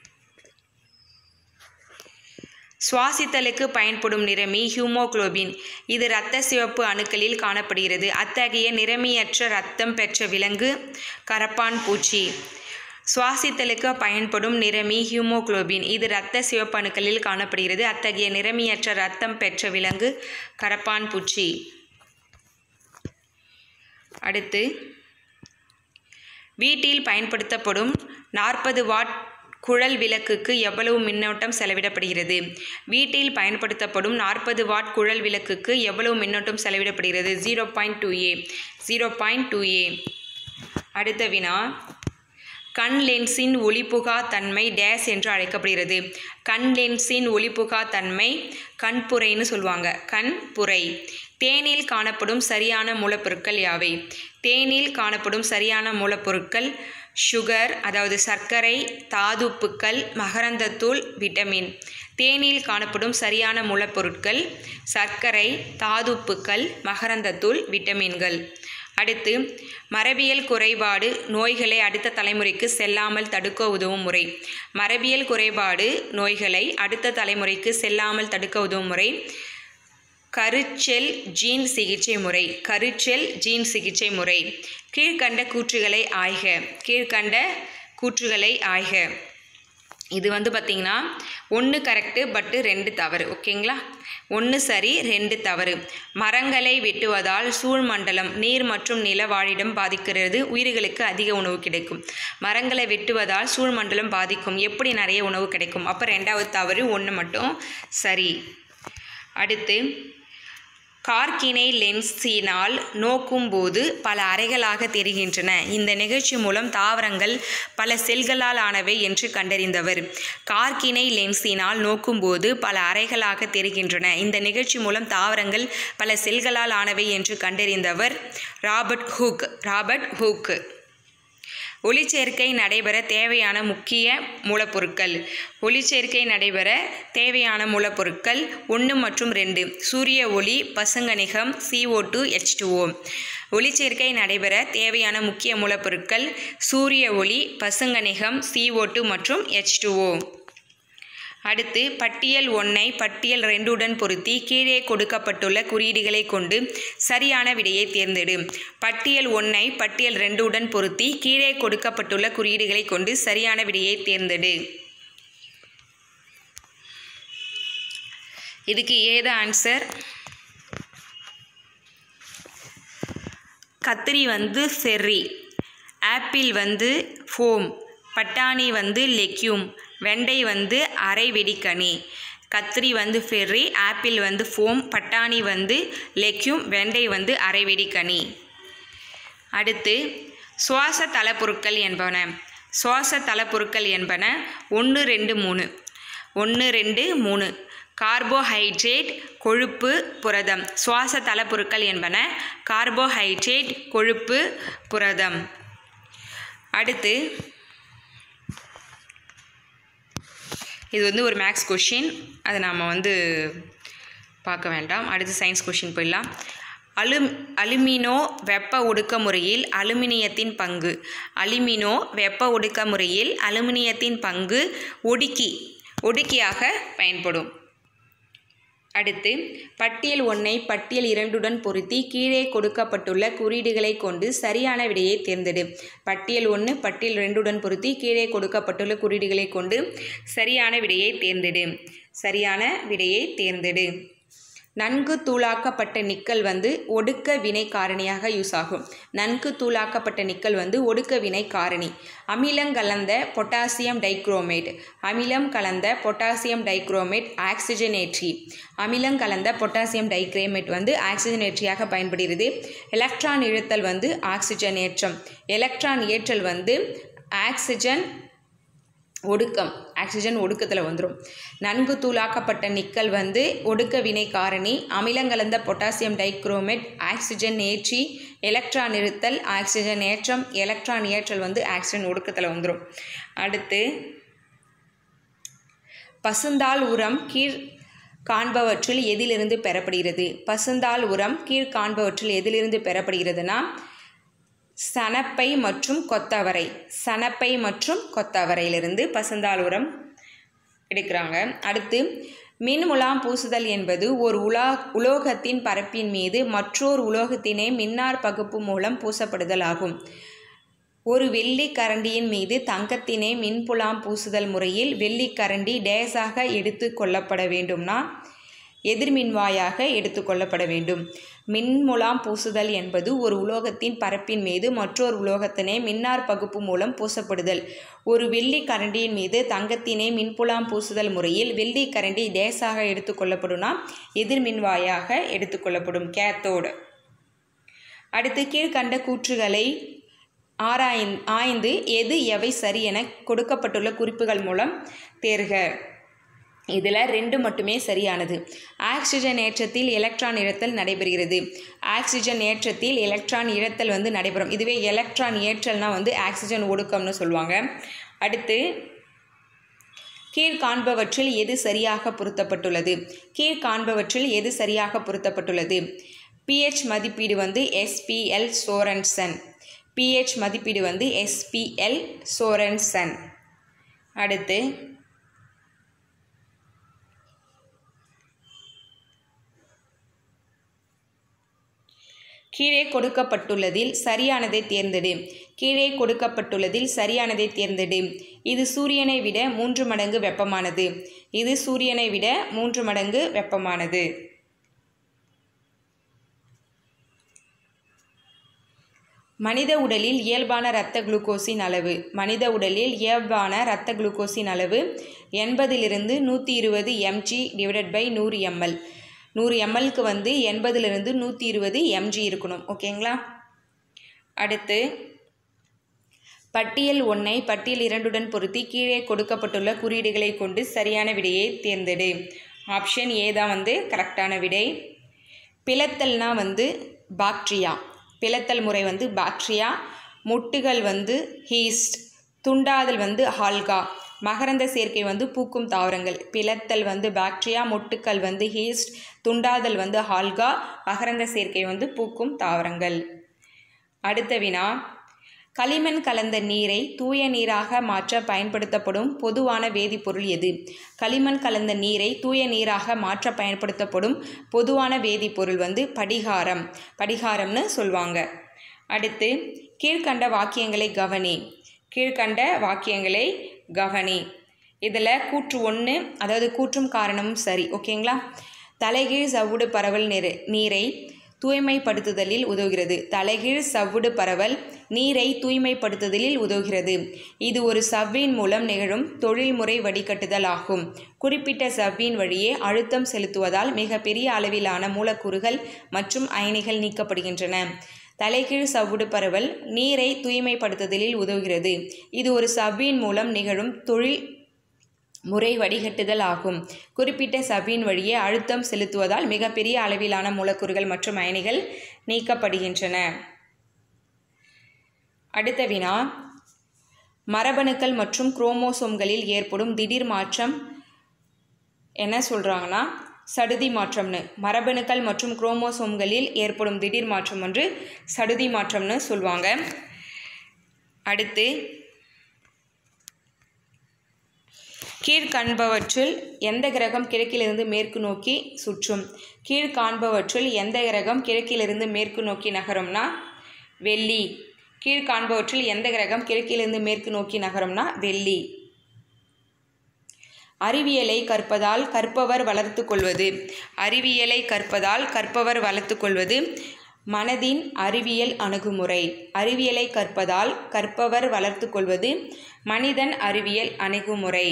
Speaker 1: சுவாசித்தலுக்கு பயன்படும் நிறமி ஹியூமோகுளோபின் இது இரத்த சிவப்பு அணுக்களில் காணப்படுகிறது அத்தகைய நிறமியற்ற இரத்தம் பெற்ற விலங்கு கரப்பான் பூச்சி சுவாசித்தலுக்கு பயன்படும் நிறமி ஹியூமோகுளோபின் இது இரத்த சிவப்பு அணுக்களில் காணப்படுகிறது அத்தகைய நிறமியற்ற இரத்தம் பெற்ற விலங்கு கரப்பான் பூச்சி அடுத்து வீட்டில் பயன்படுத்தப்படும் நாற்பது வாட் குழல் விளக்குக்கு எவ்வளவு மின்னோட்டம் செலவிடப்படுகிறது வீட்டில் பயன்படுத்தப்படும் நாற்பது வாட் குழல் விளக்குக்கு எவ்வளவு மின்னோட்டம் செலவிடப்படுகிறது zero point two A zero point two A அடுத்த வினா கண் லென்ஸின் ஒளிபுகா தன்மை டேஸ் என்று அழைக்கப்படுகிறது கண் லென்ஸின் ஒளிபுகா தன்மை கண்புரைன்னு சொல்லுவாங்க கண்புரை தேனில் காணப்படும் சரியான மூலப்பொருட்கள் யாவை தேனில் காணப்படும் சரியான மூலப்பொருட்கள் சுகர் அதாவது சர்க்கரை தாதுப்புக்கள் மகரந்தத்தூள் விட்டமின் தேனில் காணப்படும் சரியான மூலப்பொருட்கள் சர்க்கரை தாதுப்புக்கள் மகரந்தத்தூள் விட்டமின்கள் அடுத்து மரபியல் குறைபாடு நோய்களை அடுத்த தலைமுறைக்கு செல்லாமல் தடுக்க உதவும் முறை மரபியல் குறைபாடு நோய்களை அடுத்த தலைமுறைக்கு செல்லாமல் தடுக்க உதவும் முறை கருச்செல் ஜீன் சிகிச்சை முறை கருச்செல் ஜீன் சிகிச்சை முறை கீழ்கண்ட கூற்றுகளை ஆய்க கீழ்கண்ட கூற்றுகளை ஆய்க இது வந்து பார்த்திங்கன்னா ஒன்று கரெக்டு பட்டு ரெண்டு தவறு ஓகேங்களா ஒன்று சரி ரெண்டு தவறு மரங்களை வெட்டுவதால் சூழ்மண்டலம் நீர் மற்றும் நில வாழிடம் பாதிக்கிறது உயிர்களுக்கு அதிக உணவு கிடைக்கும் மரங்களை வெட்டுவதால் சூழ்மண்டலம் பாதிக்கும் எப்படி நிறைய உணவு கிடைக்கும் அப்போ ரெண்டாவது தவறு ஒன்று மட்டும் சரி அடுத்து கார்கினை லென்ஸினால் நோக்கும்போது பல அறைகளாக தெரிகின்றன இந்த நிகழ்ச்சி மூலம் தாவரங்கள் பல செல்களால் ஆனவை என்று கண்டறிந்தவர் கார்கினை லென்ஸினால் நோக்கும்போது பல அறைகளாக தெரிகின்றன இந்த நிகழ்ச்சி மூலம் தாவரங்கள் பல செல்களால் ஆனவை என்று கண்டறிந்தவர் ராபர்ட் ஹூக் ராபர்ட் ஹூக் ஒளிச்சேர்க்கை நடைபெற தேவையான முக்கிய மூலப்பொருட்கள் ஒளிச்சேர்க்கை நடைபெற தேவையான மூலப்பொருட்கள் ஒன்று மற்றும் ரெண்டு சூரிய ஒளி பசுங்கணிகம் CO2 டூ ஹெச் டூஓ ஒளிச்சேர்க்கை நடைபெற தேவையான முக்கிய மூலப்பொருட்கள் சூரிய ஒளி பசுங்கணிகம் CO2 மற்றும் ஹெச் டூஓ அடுத்து பட்டியல் ஒன்றை பட்டியல் ரெண்டுடன் பொருத்தி கீழே கொடுக்கப்பட்டுள்ள குறியீடுகளை கொண்டு சரியான விடையை தேர்ந்தெடு பட்டியல் ஒன்றை பட்டியல் ரெண்டுடன் பொருத்தி கீழே கொடுக்கப்பட்டுள்ள குறியீடுகளை கொண்டு சரியான விடையை தேர்ந்தெடு இதுக்கு ஏது ஆன்சர் கத்திரி வந்து ஃபெர்ரி ஆப்பிள் வந்து ஃபோம் பட்டாணி வந்து லெக்யூம் வெண்டை வந்து அரை வெடிக்கனி கத்திரி வந்து ஃபெர்ரி ஆப்பிள் வந்து ஃபோம் பட்டாணி வந்து லெக்யூம் வெண்டை வந்து அரை வெடிக்கனி அடுத்து சுவாச தளப்பொருட்கள் என்பன சுவாச தளப்பொருட்கள் என்பன ஒன்று ரெண்டு மூணு ஒன்று ரெண்டு மூணு கார்போஹைட்ரேட் கொழுப்பு புரதம் சுவாச தளப்பொருட்கள் என்பன கார்போஹைட்ரேட் கொழுப்பு புரதம் அடுத்து இது வந்து ஒரு மேக்ஸ் கொஷின் அதை நாம் வந்து பார்க்க வேண்டாம் அடுத்து சயின்ஸ் கொஷின் போயிடலாம் அலு அலுமினோ வெப்ப ஒடுக்க முறையில் அலுமினியத்தின் பங்கு அலுமினோ வெப்ப ஒடுக்க முறையில் அலுமினியத்தின் பங்கு ஒடுக்கி ஒடுக்கியாக பயன்படும் அடுத்து பட்டியல் ஒன்றை பட்டியல் இரண்டுடன் பொருத்தி கீழே கொடுக்கப்பட்டுள்ள குறியீடுகளை கொண்டு சரியான விடையை தேர்ந்தெடு பட்டியல் ஒன்று பட்டியல் ரெண்டுடன் பொருத்தி கீழே கொடுக்கப்பட்டுள்ள குறியீடுகளை கொண்டு சரியான விடையை தேர்ந்தெடு சரியான விடையை தேர்ந்தெடு நன்கு தூளாக்கப்பட்ட நிக்கல் வந்து ஒடுக்க வினை காரணியாக யூஸ் ஆகும் நன்கு தூளாக்கப்பட்ட நிக்கல் வந்து ஒடுக்க வினை காரணி அமிலம் கலந்த பொட்டாசியம் டைக்ரோமேட் அமிலம் கலந்த பொட்டாசியம் டைக்ரோமேட் ஆக்சிஜனேற்றி அமிலம் கலந்த பொட்டாசியம் டைக்ரோமேட் வந்து ஆக்சிஜனேற்றியாக பயன்படுகிறது எலக்ட்ரான் இழுத்தல் வந்து ஆக்சிஜனேற்றம் எலக்ட்ரான் ஏற்றல் வந்து ஆக்சிஜன் ஒடுக்கம் ஆக்சிஜன் ஒடுக்கத்தில் வந்துடும் நன்கு தூளாக்கப்பட்ட நிக்கல் வந்து ஒடுக்க வினை காரணி அமிலங்கலந்த பொட்டாசியம் டைக்ரோமேட் ஆக்சிஜன் ஏற்றி எலக்ட்ரான் இருத்தல் ஆக்சிஜன் ஏற்றம் எலக்ட்ரான் ஏற்றல் வந்து ஆக்சிஜன் ஒடுக்கத்தில் வந்துடும் அடுத்து பசுந்தாள் உரம் கீழ் காண்பவற்றில் எதிலிருந்து பெறப்படுகிறது பசுந்தாள் உரம் கீழ் காண்பவற்றில் எதிலிருந்து பெறப்படுகிறதுனா சனப்பை மற்றும் கொத்தவரை சனப்பை மற்றும் கொத்தவரையிலிருந்து பசுந்தாள் உரம் எடுக்கிறாங்க அடுத்து மின் முலாம் பூசுதல் என்பது ஒரு உலா உலோகத்தின் பரப்பின் மீது மற்றொரு உலோகத்தினை மின்னார் பகுப்பு மூலம் பூசப்படுதல் ஆகும் ஒரு வெள்ளி கரண்டியின் மீது தங்கத்தினை மின்புலாம் பூசுதல் முறையில் வெள்ளி கரண்டி டேஸாக எடுத்து கொள்ளப்பட வேண்டும்னா எதிர்மின்வாயாக எடுத்துக்கொள்ளப்பட வேண்டும் மின்முலாம் பூசுதல் என்பது ஒரு உலோகத்தின் பரப்பின் மீது மற்றொரு உலோகத்தினை மின்னார் பகுப்பு மூலம் பூசப்படுதல் ஒரு வெள்ளி கரண்டியின் மீது தங்கத்தினை மின்புலாம் பூசுதல் முறையில் வெள்ளி கரண்டி டேஸாக எடுத்துக்கொள்ளப்படும்னா எதிர்மின்வாயாக எடுத்துக்கொள்ளப்படும் கேத்தோடு அடுத்து கீழ்கண்ட கூற்றுகளை ஆராய்ந் ஆய்ந்து எது எவை சரி என கொடுக்கப்பட்டுள்ள குறிப்புகள் மூலம் தேர்க இதில் ரெண்டு மட்டுமே சரியானது ஆக்சிஜன் ஏற்றத்தில் எலக்ட்ரான் இழத்தல் நடைபெறுகிறது ஆக்சிஜன் ஏற்றத்தில் எலக்ட்ரான் இழத்தல் வந்து நடைபெறும் இதுவே எலக்ட்ரான் ஏற்றல்னா வந்து ஆக்சிஜன் ஒடுக்கம்னு சொல்லுவாங்க அடுத்து கீழ்காண்பவற்றில் எது சரியாக பொருத்தப்பட்டுள்ளது கீழ்காண்பவற்றில் எது சரியாக பொருத்தப்பட்டுள்ளது பிஹெச் மதிப்பீடு வந்து எஸ்பிஎல் சோரன்சன் பிஹெச் மதிப்பீடு வந்து எஸ்பிஎல் சோரன்சன் அடுத்து கீழே கொடுக்கப்பட்டுள்ளதில் சரியானதை தேர்ந்தெடு கீழே கொடுக்கப்பட்டுள்ளதில் சரியானதை தேர்ந்தெடு இது சூரியனை விட மூன்று மடங்கு வெப்பமானது இது சூரியனை விட மூன்று மடங்கு வெப்பமானது மனித உடலில் இயல்பான இரத்த குளுக்கோஸின் அளவு மனித உடலில் இயல்பான இரத்த குளுக்கோஸின் அளவு எண்பதிலிருந்து நூற்றி இருபது எம்ஜி டிவைடட் பை நூறு எம்எல் நூறு எம்எல்க்கு வந்து எண்பதுலேருந்து நூற்றி இருபது எம்ஜி இருக்கணும் ஓகேங்களா அடுத்து பட்டியல் ஒன்றை பட்டியல் இரண்டுடன் பொருத்தி கீழே கொடுக்கப்பட்டுள்ள குறியீடுகளை கொண்டு சரியான விடையை தேர்ந்தெடு ஆப்ஷன் ஏ தான் வந்து கரெக்டான விடை பிளத்தல்னா வந்து பாக்டீரியா பிளத்தல் முறை வந்து பாக்டீரியா முட்டுகள் வந்து ஹீஸ்ட் துண்டாதல் வந்து ஹால்கா மகரந்த சேர்க்கை வந்து பூக்கும் தாவரங்கள் பிளத்தல் வந்து பாக்டீரியா மொட்டுக்கள் வந்து ஹீஸ்ட் துண்டாதல் வந்து ஹால்கா மகரந்த சேர்க்கை வந்து பூக்கும் தாவரங்கள் அடுத்த வினா களிமண் கலந்த நீரை தூய நீராக மாற்ற பயன்படுத்தப்படும் பொதுவான வேதிப்பொருள் எது களிமண் கலந்த நீரை தூய நீராக மாற்ற பயன்படுத்தப்படும் பொதுவான வேதிப்பொருள் வந்து படிகாரம் படிகாரம்னு சொல்லுவாங்க அடுத்து கீழ்கண்ட வாக்கியங்களை கவனி கீழ்கண்ட வாக்கியங்களை கவனி இதில் கூற்று ஒன்று அதாவது கூற்றும் காரணமும் சரி ஓகேங்களா தலைகீழ் சவ்வுடு பரவல் நீர் நீரை தூய்மைப்படுத்துதலில் உதவுகிறது தலைகீழ் சவ்வுடு பரவல் நீரை தூய்மைப்படுத்துதலில் உதவுகிறது இது ஒரு சவ்வின் மூலம் நிகழும் தொழில்முறை வடிகட்டுதல் ஆகும் குறிப்பிட்ட சவ்வின் வழியே அழுத்தம் செலுத்துவதால் மிகப்பெரிய அளவிலான மூலக்கூறுகள் மற்றும் அயனிகள் நீக்கப்படுகின்றன தலைகீழ் சவ்வுடு பரவல் நீரை தூய்மைப்படுத்துதலில் உதவுகிறது இது ஒரு சவ்வின் மூலம் நிகழும் தொழில் முறை வடிகட்டுதல் ஆகும் குறிப்பிட்ட சவ்வின் வழியே அழுத்தம் செலுத்துவதால் மிகப்பெரிய அளவிலான மூலக்கூறுகள் மற்றும் அயனிகள் நீக்கப்படுகின்றன அடுத்த வினா மரபணுக்கள் மற்றும் குரோமோசோம்களில் ஏற்படும் திடீர் மாற்றம் என்ன சொல்கிறாங்கன்னா சடுதி மாற்றம்னு மரபணுக்கள் மற்றும் குரோமோசோம்களில் ஏற்படும் திடீர் மாற்றம் ஒன்று சடுதி மாற்றம்னு சொல்லுவாங்க அடுத்து கீழ்காண்பவற்றுள் எந்த கிரகம் கிழக்கிலிருந்து மேற்கு நோக்கி சுற்றும் கீழ்காண்பவற்றுள் எந்த கிரகம் கிழக்கிலிருந்து மேற்கு நோக்கி நகரும்னா வெள்ளி கீழ்காண்பவற்றில் எந்த கிரகம் கிழக்கிலிருந்து மேற்கு நோக்கி நகரும்னா வெள்ளி அறிவியலை கற்பதால் கற்பவர் வளர்த்து கொள்வது அறிவியலை கற்பதால் கற்பவர் வளர்த்து கொள்வது மனதின் அறிவியல் அணுகுமுறை அறிவியலை கற்பதால் கற்பவர் வளர்த்து கொள்வது மனிதன் அறிவியல் அணுகுமுறை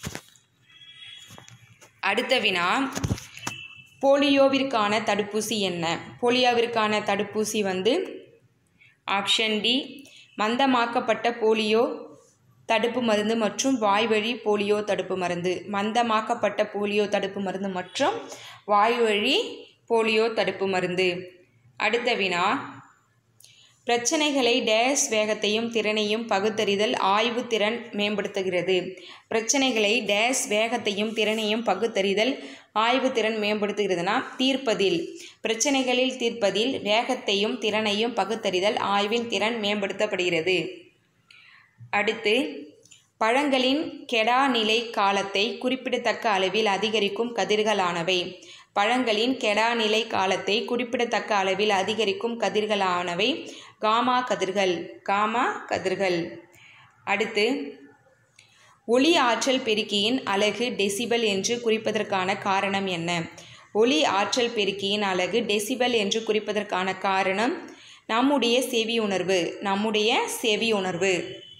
Speaker 1: அடுத்த வினா போலியோவிற்கான தடுப்பூசி என்ன போலியோவிற்கான தடுப்பூசி வந்து ஆப்ஷன் டி மந்தமாக்கப்பட்ட போலியோ தடுப்பு மருந்து மற்றும் வாய்வழி போலியோ தடுப்பு மருந்து மந்தமாக்கப்பட்ட போலியோ தடுப்பு மருந்து மற்றும் வாய்வழி போலியோ தடுப்பு மருந்து அடுத்த வினா பிரச்சனைகளை டேஸ் வேகத்தையும் திறனையும் பகுத்தறிதல் ஆய்வு திறன் மேம்படுத்துகிறது பிரச்சனைகளை டேஸ் வேகத்தையும் திறனையும் பகுத்தறிதல் ஆய்வு திறன் மேம்படுத்துகிறதுனா தீர்ப்பதில் பிரச்சனைகளில் தீர்ப்பதில் வேகத்தையும் திறனையும் பகுத்தறிதல் ஆய்வின் திறன் மேம்படுத்தப்படுகிறது அடுத்து பழங்களின் கெடா நிலை காலத்தை குறிப்பிடத்தக்க அளவில் அதிகரிக்கும் கதிர்களானவை பழங்களின் கெடா நிலை காலத்தை குறிப்பிடத்தக்க அளவில் அதிகரிக்கும் கதிர்களானவை காமா கதிர்கள் காமா கதிர்கள் அடுத்து ஒளி ஆற்றல் பெருக்கியின் அலகு டெசிபல் என்று குறிப்பதற்கான காரணம் என்ன ஒளி ஆற்றல் பெருக்கியின் அலகு டெசிபல் என்று குறிப்பதற்கான காரணம் நம்முடைய செவி உணர்வு நம்முடைய செவி உணர்வு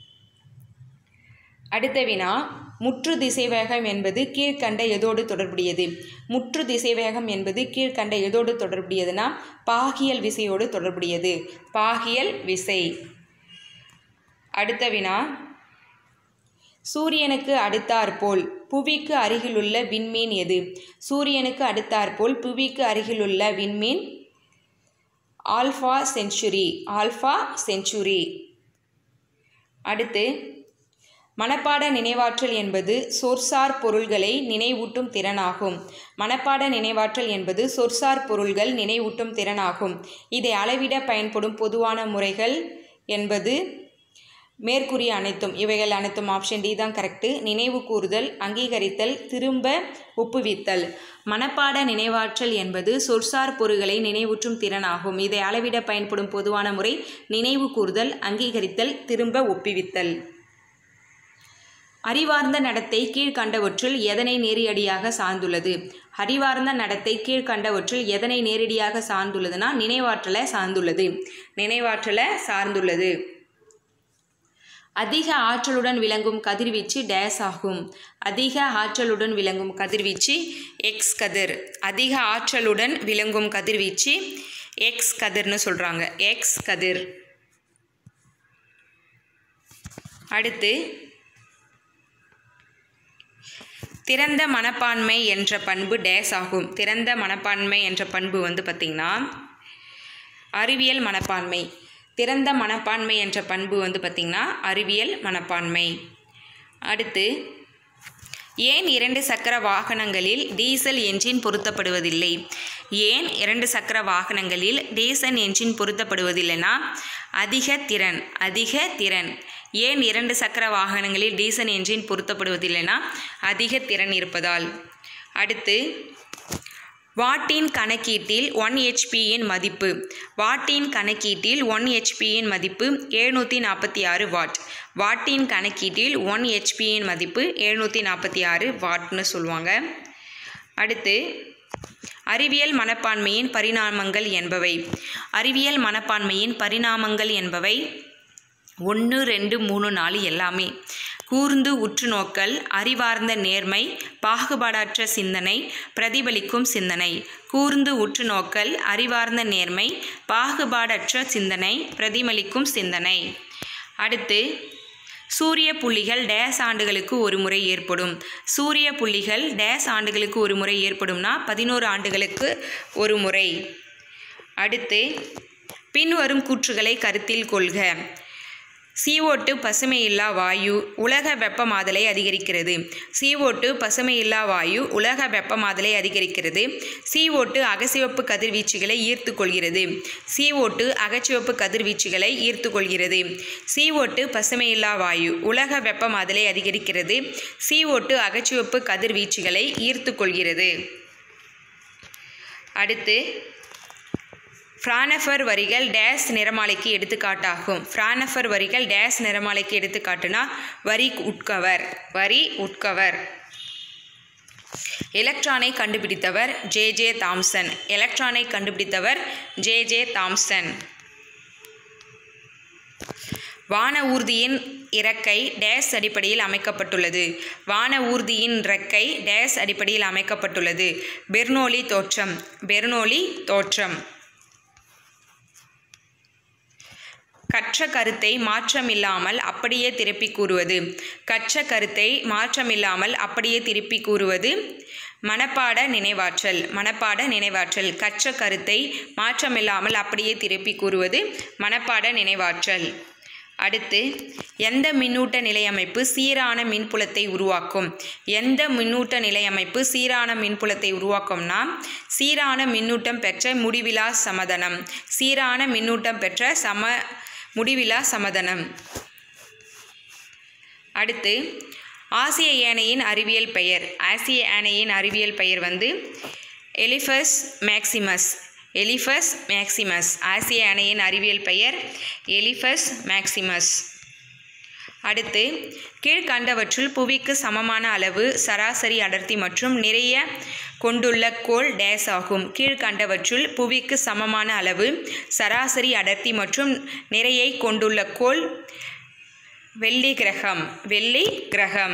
Speaker 1: அடுத்த வினா முற்று திசைவேகம் என்பது கீழ்கண்ட எதோடு தொடர்புடையது முற்று திசைவேகம் என்பது கீழ்கண்ட எதோடு தொடர்புடையதுன்னா பாகியல் விசையோடு தொடர்புடையது பாகியல் விசை அடுத்த வினா சூரியனுக்கு அடுத்தாற்போல் புவிக்கு அருகிலுள்ள விண்மீன் எது சூரியனுக்கு அடுத்தாற்போல் புவிக்கு அருகிலுள்ள விண்மீன் ஆல்ஃபா செஞ்சுரி ஆல்ஃபா செஞ்சுரி அடுத்து மனப்பாட நினைவாற்றல் என்பது சொற்சார் பொருள்களை நினைவூட்டும் திறனாகும் மனப்பாட நினைவாற்றல் என்பது சொற்சார் பொருள்கள் நினைவூட்டும் திறனாகும் இதை அளவிட பயன்படும் பொதுவான முறைகள் என்பது மேற்கூறிய அனைத்தும் இவைகள் அனைத்தும் ஆப்ஷன் டி தான் கரெக்டு நினைவு கூறுதல் அங்கீகரித்தல் திரும்ப ஒப்புவித்தல் மனப்பாட நினைவாற்றல் என்பது சொற்சார் பொருள்களை நினைவூற்றும் திறனாகும் இதை அளவிட பயன்படும் பொதுவான முறை நினைவு கூறுதல் அங்கீகரித்தல் திரும்ப ஒப்புவித்தல் அறிவார்ந்த நடத்தை கீழ்கண்டவற்றுள் எதனை நேரடியாக சார்ந்துள்ளது அறிவார்ந்த நடத்தை கீழ்கண்டவற்றுள் எதனை நேரடியாக சார்ந்துள்ளதுன்னா நினைவாற்றலை சார்ந்துள்ளது நினைவாற்றலை சார்ந்துள்ளது அதிக ஆற்றலுடன் விளங்கும் கதிர்வீச்சு டேஸ் ஆகும் அதிக ஆற்றலுடன் விளங்கும் கதிர்வீச்சு எக்ஸ் கதிர் அதிக ஆற்றலுடன் விளங்கும் கதிர்வீச்சு எக்ஸ் கதிர்னு சொல்கிறாங்க எக்ஸ் கதிர் அடுத்து திறந்த மனப்பான்மை என்ற பண்பு டேஸ் ஆகும் திறந்த மனப்பான்மை என்ற பண்பு வந்து பார்த்திங்கன்னா அறிவியல் மனப்பான்மை திறந்த மனப்பான்மை என்ற பண்பு வந்து பார்த்திங்கன்னா அறிவியல் மனப்பான்மை அடுத்து ஏன் இரண்டு சக்கர வாகனங்களில் டீசல் என்ஜின் பொருத்தப்படுவதில்லை ஏன் இரண்டு சக்கர வாகனங்களில் டீசல் என்ஜின் பொருத்தப்படுவதில்லைன்னா அதிக திறன் அதிக திறன் ஏன் இரண்டு சக்கர வாகனங்களில் டீசல் என்ஜின் பொருத்தப்படுவதில்லைன்னா அதிக திறன் இருப்பதால் அடுத்து வாட்டின் கணக்கீட்டில் ஒன் ஹெச்பியின் மதிப்பு வாட்டின் கணக்கீட்டில் ஒன் ஹெச்பியின் மதிப்பு எழுநூற்றி நாற்பத்தி ஆறு வாட் வாட்டின் கணக்கீட்டில் ஒன் ஹெச்பியின் மதிப்பு எழுநூற்றி நாற்பத்தி ஆறு வாட்னு சொல்லுவாங்க அடுத்து அறிவியல் மனப்பான்மையின் பரிணாமங்கள் என்பவை அறிவியல் மனப்பான்மையின் பரிணாமங்கள் என்பவை ஒன்று ரெண்டு மூணு நாலு எல்லாமே கூர்ந்து உற்று நோக்கல் அறிவார்ந்த நேர்மை பாகுபாடற்ற சிந்தனை பிரதிபலிக்கும் சிந்தனை கூர்ந்து உற்று நோக்கல் அறிவார்ந்த நேர்மை பாகுபாடற்ற சிந்தனை பிரதிபலிக்கும் சிந்தனை அடுத்து சூரிய புள்ளிகள் டேஸ் ஆண்டுகளுக்கு ஒரு முறை ஏற்படும் சூரிய புள்ளிகள் டேஸ் ஆண்டுகளுக்கு ஒரு முறை ஏற்படும்னா பதினோரு ஆண்டுகளுக்கு ஒரு முறை அடுத்து பின்வரும் கூற்றுகளை கருத்தில் கொள்க CO2 பசுமையில்லா வாயு உலக வெப்பமாதலை அதிகரிக்கிறது CO2 பசுமையில்லா வாயு உலக வெப்பமாதலை அதிகரிக்கிறது CO2 அகச்சிவப்பு கதிர்வீச்சுகளை ஈர்த்து கொள்கிறது CO2 அகச்சிவப்பு கதிர்வீச்சுகளை ஈர்த்து கொள்கிறது CO2 பசுமையில்லா வாயு உலக வெப்பமாதலை அதிகரிக்கிறது CO2 அகச்சிவப்பு கதிர்வீச்சுகளை ஈர்த்து கொள்கிறது அடுத்து ஃப்ரானஃபர் வரிகள் டேஸ் நிறமாலைக்கு எடுத்துக்காட்டாகும் ஃப்ரானஃபர் வரிகள் டேஸ் நிறமாலைக்கு எடுத்துக்காட்டுனா வரி உட்கவர் வரி உட்கவர் எலக்ட்ரானை கண்டுபிடித்தவர் ஜே ஜே தாம்சன் எலக்ட்ரானை கண்டுபிடித்தவர் ஜே ஜே தாம்சன் வான ஊர்தியின் இறக்கை டேஸ் அடிப்படையில் அமைக்கப்பட்டுள்ளது வான ஊர்தியின் இறக்கை டேஸ் அடிப்படையில் அமைக்கப்பட்டுள்ளது பெர்னோலி தோற்றம் பெர்னோலி தோற்றம் கற்ற கருத்தை மாற்றமில்லாமல் அப்படியே திருப்பி கூறுவது கற்ற கருத்தை மாற்றமில்லாமல் அப்படியே திருப்பி கூறுவது மனப்பாட நினைவாற்றல் மனப்பாட நினைவாற்றல் கற்ற கருத்தை மாற்றமில்லாமல் அப்படியே திருப்பி கூறுவது மனப்பாட நினைவாற்றல் அடுத்து எந்த மின்னூட்ட நிலையமைப்பு சீரான மின்புலத்தை உருவாக்கும் எந்த மின்னூட்ட நிலையமைப்பு சீரான மின்புலத்தை உருவாக்கும்னா சீரான மின்னூட்டம் பெற்ற முடிவிலா சமதனம் சீரான மின்னூட்டம் பெற்ற சம முடிவிலா சமதனம் அடுத்து ஆசிய யானையின் அறிவியல் பெயர் ஆசிய யானையின் அறிவியல் பெயர் வந்து எலிஃபஸ் மேக்சிமஸ் எலிஃபஸ் மேக்சிமஸ் ஆசிய யானையின் அறிவியல் பெயர் எலிஃபஸ் மேக்சிமஸ் அடுத்து கீழ்கண்டவற்றுள் புவிக்கு சமமான அளவு சராசரி அடர்த்தி மற்றும் நிறைய கொண்டுள்ள கோள் டேஸ் ஆகும் கீழ்கண்டவற்றுள் புவிக்கு சமமான அளவு சராசரி அடர்த்தி மற்றும் நிறையை கொண்டுள்ள கோள் வெள்ளி கிரகம் வெள்ளி கிரகம்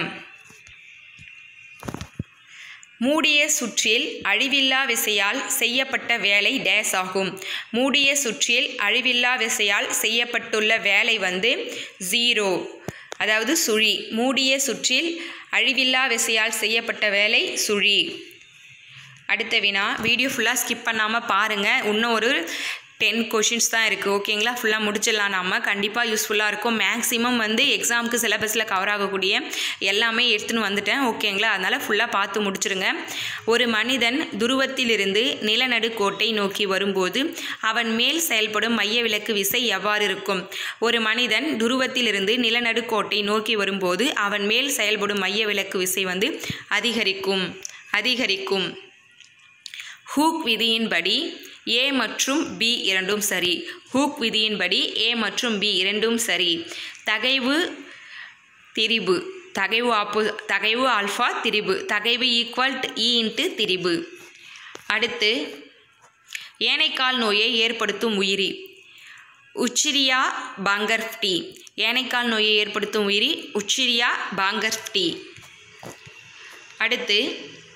Speaker 1: மூடிய சுற்றில் அழிவில்லா விசையால் செய்யப்பட்ட வேலை டேஸ் ஆகும் மூடிய சுற்றில் அழிவில்லா விசையால் செய்யப்பட்டுள்ள வேலை வந்து ஜீரோ அதாவது சுழி மூடிய சுற்றில் அழிவில்லா விசையால் செய்யப்பட்ட வேலை சுழி அடுத்த வினா வீடியோ ஃபுல்லாக ஸ்கிப் பண்ணாமல் பாருங்கள் இன்னும் ஒரு டென் கொஷின்ஸ் தான் இருக்குது ஓகேங்களா ஃபுல்லாக முடிச்சிடலாம் நம்ம கண்டிப்பாக யூஸ்ஃபுல்லாக இருக்கும் மேக்ஸிமம் வந்து எக்ஸாமுக்கு சிலபஸில் கவர் ஆகக்கூடிய எல்லாமே எடுத்துன்னு வந்துட்டேன் ஓகேங்களா அதனால் ஃபுல்லாக பார்த்து முடிச்சிருங்க ஒரு மனிதன் துருவத்திலிருந்து நிலநடுக்கோட்டை நோக்கி வரும்போது அவன் மேல் செயல்படும் மைய விலக்கு விசை எவ்வாறு இருக்கும் ஒரு மனிதன் துருவத்திலிருந்து நிலநடுக்கோட்டை நோக்கி வரும்போது அவன் மேல் செயல்படும் மைய விலக்கு விசை வந்து அதிகரிக்கும் அதிகரிக்கும் ஹூக் விதியின்படி ஏ மற்றும் பி இரண்டும் சரி ஹூக் விதியின்படி ஏ மற்றும் பி இரண்டும் சரி தகைவு திரிபு தகைவு ஆப்போ தகைவு ஆல்ஃபா திரிபு தகைவு ஈக்குவல் இ இன்ட்டு திரிபு அடுத்து ஏனைக்கால் நோயை ஏற்படுத்தும் உயிரி உச்சிரியா பாங்கர்டி ஏனைக்கால் நோயை ஏற்படுத்தும் உயிரி உச்சிரியா பாங்கர்டி அடுத்து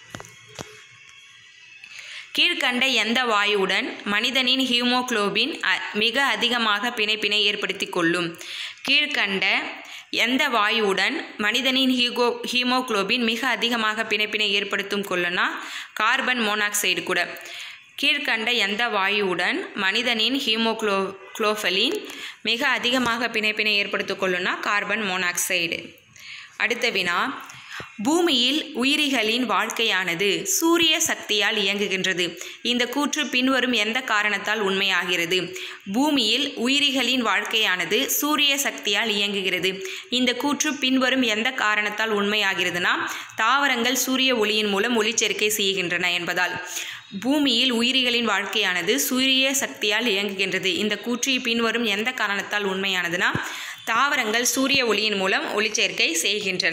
Speaker 1: கீழ்கண்ட எந்த வாயுவுடன் மனிதனின் ஹீமோகுளோபின் அ- மிக அதிகமாக பிணைப்பினை ஏற்படுத்தி கொள்ளும் கீழ்கண்ட எந்த வாயுவுடன் மனிதனின் ஹீகோ ஹீமோகுளோபின் மிக அதிகமாக பிணைப்பினை ஏற்படுத்தும் கொள்ளுனா கார்பன் மோனாக்சைடு கூட கீழ்கண்ட எந்த வாயுவுடன் மனிதனின் ஹீமோகுளோ குளோஃபலின் மிக அதிகமாக பிணைப்பினை ஏற்படுத்திக் கொள்ளுனா கார்பன் மோனாக்சைடு அடுத்த வினா பூமியில் உயிரிகளின் வாழ்க்கையானது சூரிய சக்தியால் இயங்குகின்றது இந்த கூற்று பின்வரும் எந்த காரணத்தால் உண்மையாகிறது பூமியில் உயிரிகளின் வாழ்க்கையானது சூரிய சக்தியால் இயங்குகிறது இந்த கூற்று பின்வரும் எந்த காரணத்தால் உண்மையாகிறதுனா தாவரங்கள் சூரிய ஒளியின் மூலம் ஒளிச்சேர்க்கை செய்கின்றன என்பதால் பூமியில் உயிரிகளின் வாழ்க்கையானது சூரிய சக்தியால் இயங்குகின்றது இந்த கூற்று பின்வரும் எந்த காரணத்தால் உண்மையானதுன்னா தாவரங்கள் சூரிய ஒளியின் மூலம் ஒளிச்சேர்க்கை செய்கின்றன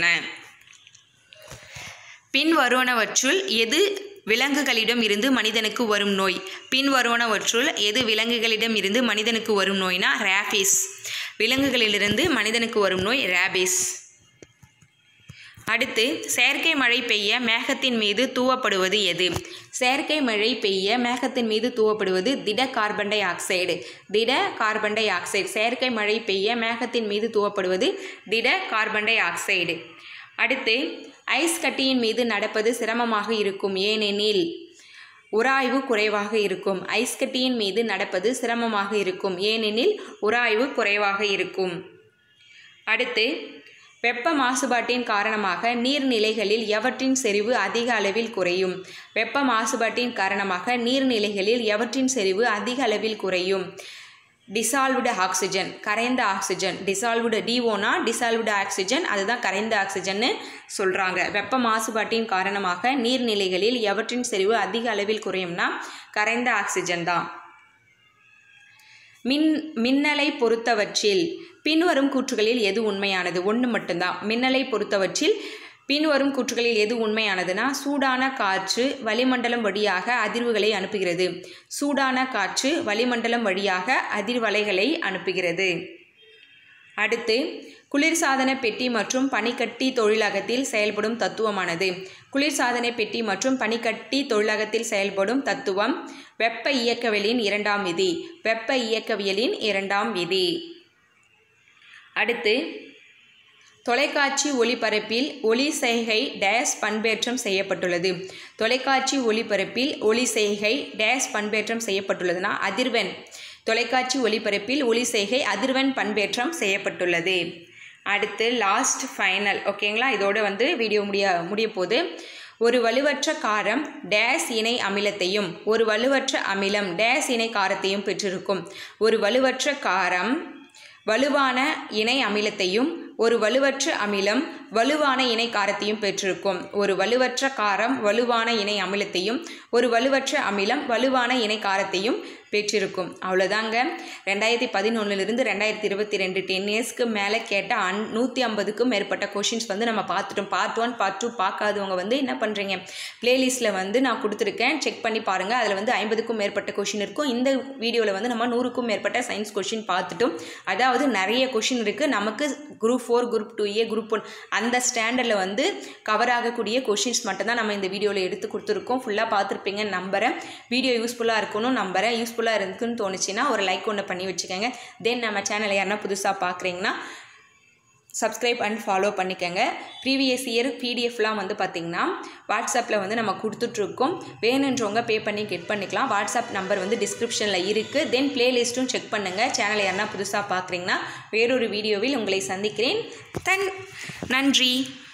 Speaker 1: பின்வருவனவற்றுள் எது விலங்குகளிடம் இருந்து மனிதனுக்கு வரும் நோய் பின்வருவனவற்றுள் எது விலங்குகளிடம் இருந்து மனிதனுக்கு வரும் நோய்னா ரேபிஸ் விலங்குகளிலிருந்து மனிதனுக்கு வரும் நோய் ரேபிஸ் அடுத்து செயற்கை மழை பெய்ய மேகத்தின் மீது தூவப்படுவது எது செயற்கை மழை பெய்ய மேகத்தின் மீது தூவப்படுவது திட கார்பன் டை ஆக்சைடு திட கார்பன் டை ஆக்சைடு செயற்கை மழை பெய்ய மேகத்தின் மீது தூவப்படுவது திட கார்பன் டை ஆக்சைடு அடுத்து ஐஸ் கட்டியின் மீது நடப்பது சிரமமாக இருக்கும் ஏனெனில் உராய்வு குறைவாக இருக்கும் ஐஸ் கட்டியின் மீது நடப்பது சிரமமாக இருக்கும் ஏனெனில் உராய்வு குறைவாக இருக்கும் அடுத்து வெப்ப மாசுபாட்டின் காரணமாக நீர்நிலைகளில் எவற்றின் செறிவு அதிக அளவில் குறையும் வெப்ப மாசுபாட்டின் காரணமாக நீர்நிலைகளில் எவற்றின் செறிவு அதிக அளவில் குறையும் டிசால்வ்டு ஆக்சிஜன் கரைந்த ஆக்சிஜன் டிசால்வ்டு டிஓனா டிசால்வ்டு ஆக்சிஜன் அதுதான் கரைந்த ஆக்சிஜன்னு சொல்கிறாங்க வெப்ப மாசுபாட்டின் காரணமாக நீர்நிலைகளில் எவற்றின் செறிவு அதிக அளவில் குறையும்னா கரைந்த ஆக்சிஜன் தான் மின் மின்னலை பொறுத்தவற்றில் பின்வரும் கூற்றுகளில் எது உண்மையானது ஒன்று மட்டும்தான் மின்னலை பொறுத்தவற்றில் பின்வரும் கூற்றுகளில் எது உண்மையானதுன்னா சூடான காற்று வளிமண்டலம் வழியாக அதிர்வுகளை அனுப்புகிறது சூடான காற்று வளிமண்டலம் வழியாக அதிர்வலைகளை அனுப்புகிறது அடுத்து குளிர்சாதன பெட்டி மற்றும் பனிக்கட்டி தொழிலகத்தில் செயல்படும் தத்துவமானது குளிர்சாதன பெட்டி மற்றும் பனிக்கட்டி தொழிலகத்தில் செயல்படும் தத்துவம் வெப்ப இயக்கவியலின் இரண்டாம் விதி வெப்ப இயக்கவியலின் இரண்டாம் விதி அடுத்து தொலைக்காட்சி ஒளிபரப்பில் ஒளி செய்கை டேஸ் பண்பேற்றம் செய்யப்பட்டுள்ளது தொலைக்காட்சி ஒளிபரப்பில் ஒளி செய்கை டேஸ் பண்பேற்றம் செய்யப்பட்டுள்ளதுன்னா அதிர்வெண் தொலைக்காட்சி ஒளிபரப்பில் ஒளி செய்கை அதிர்வெண் பண்பேற்றம் செய்யப்பட்டுள்ளது அடுத்து லாஸ்ட் ஃபைனல் ஓகேங்களா இதோட வந்து வீடியோ முடிய முடிய போகுது ஒரு வலுவற்ற காரம் டேஸ் இணை அமிலத்தையும் ஒரு வலுவற்ற அமிலம் டேஸ் இணை காரத்தையும் பெற்றிருக்கும் ஒரு வலுவற்ற காரம் வலுவான இணை அமிலத்தையும் ஒரு வலுவற்ற அமிலம் வலுவான இணை காரத்தையும் பெற்றிருக்கும் ஒரு வலுவற்ற காரம் வலுவான இணை அமிலத்தையும் ஒரு வலுவற்ற அமிலம் வலுவான இணை காரத்தையும் பெற்றிருக்கும் அவ்வளோதாங்க ரெண்டாயிரத்தி பதினொன்றுலேருந்து ரெண்டாயிரத்தி இருபத்தி ரெண்டு டென் இயர்ஸ்க்கு மேலே கேட்ட அன் நூற்றி ஐம்பதுக்கும் மேற்பட்ட கொஷின்ஸ் வந்து நம்ம பார்த்துட்டோம் பார்ட் ஒன் பார்ட் டூ பார்க்காதவங்க வந்து என்ன பண்ணுறீங்க ப்ளேலிஸ்ட்டில் வந்து நான் கொடுத்துருக்கேன் செக் பண்ணி பாருங்கள் அதில் வந்து ஐம்பதுக்கும் மேற்பட்ட கொஷின் இருக்கும் இந்த வீடியோவில் வந்து நம்ம நூறுக்கும் மேற்பட்ட சயின்ஸ் கொஷின் பார்த்துட்டோம் அதாவது நிறைய கொஷின் இருக்குது நமக்கு group four group two A group one அந்த ஸ்டாண்டர்டில் வந்து கவர் ஆகக்கூடிய கொஷின்ஸ் மட்டும்தான் நம்ம இந்த வீடியோவில் எடுத்து கொடுத்துருக்கோம் ஃபுல்லாக பார்த்துருப்பீங்கன்னு நம்புகிறேன் வீடியோ யூஸ்ஃபுல்லாக இருக்கணும் நம்புகிறேன் யூஸ்ஃபுல்லாக இருக்குன்னு தோணுச்சுன்னா ஒரு லைக் ஒன்று பண்ணி வச்சுக்கோங்க தென் நம்ம சேனலை யாருன்னா புதுசாக பார்க்குறீங்கன்னா சப்ஸ்கிரைப் அண்ட் ஃபாலோ பண்ணிக்கோங்க ப்ரீவியஸ் இயர் பிடிஎஃப்லாம் வந்து பார்த்திங்கன்னா வாட்ஸ்அப்பில் வந்து நம்ம கொடுத்துட்ருக்கோம் வேணுன்றவங்க பே பண்ணி கெட் பண்ணிக்கலாம் வாட்ஸ்அப் நம்பர் வந்து டிஸ்கிரிப்ஷனில் இருக்குது தென் பிளேலிஸ்ட்டும் செக் பண்ணுங்கள் சேனலை யாருன்னா புதுசாக பார்க்குறீங்கன்னா வேறொரு வீடியோவில் உங்களை சந்திக்கிறேன் தன் நன்றி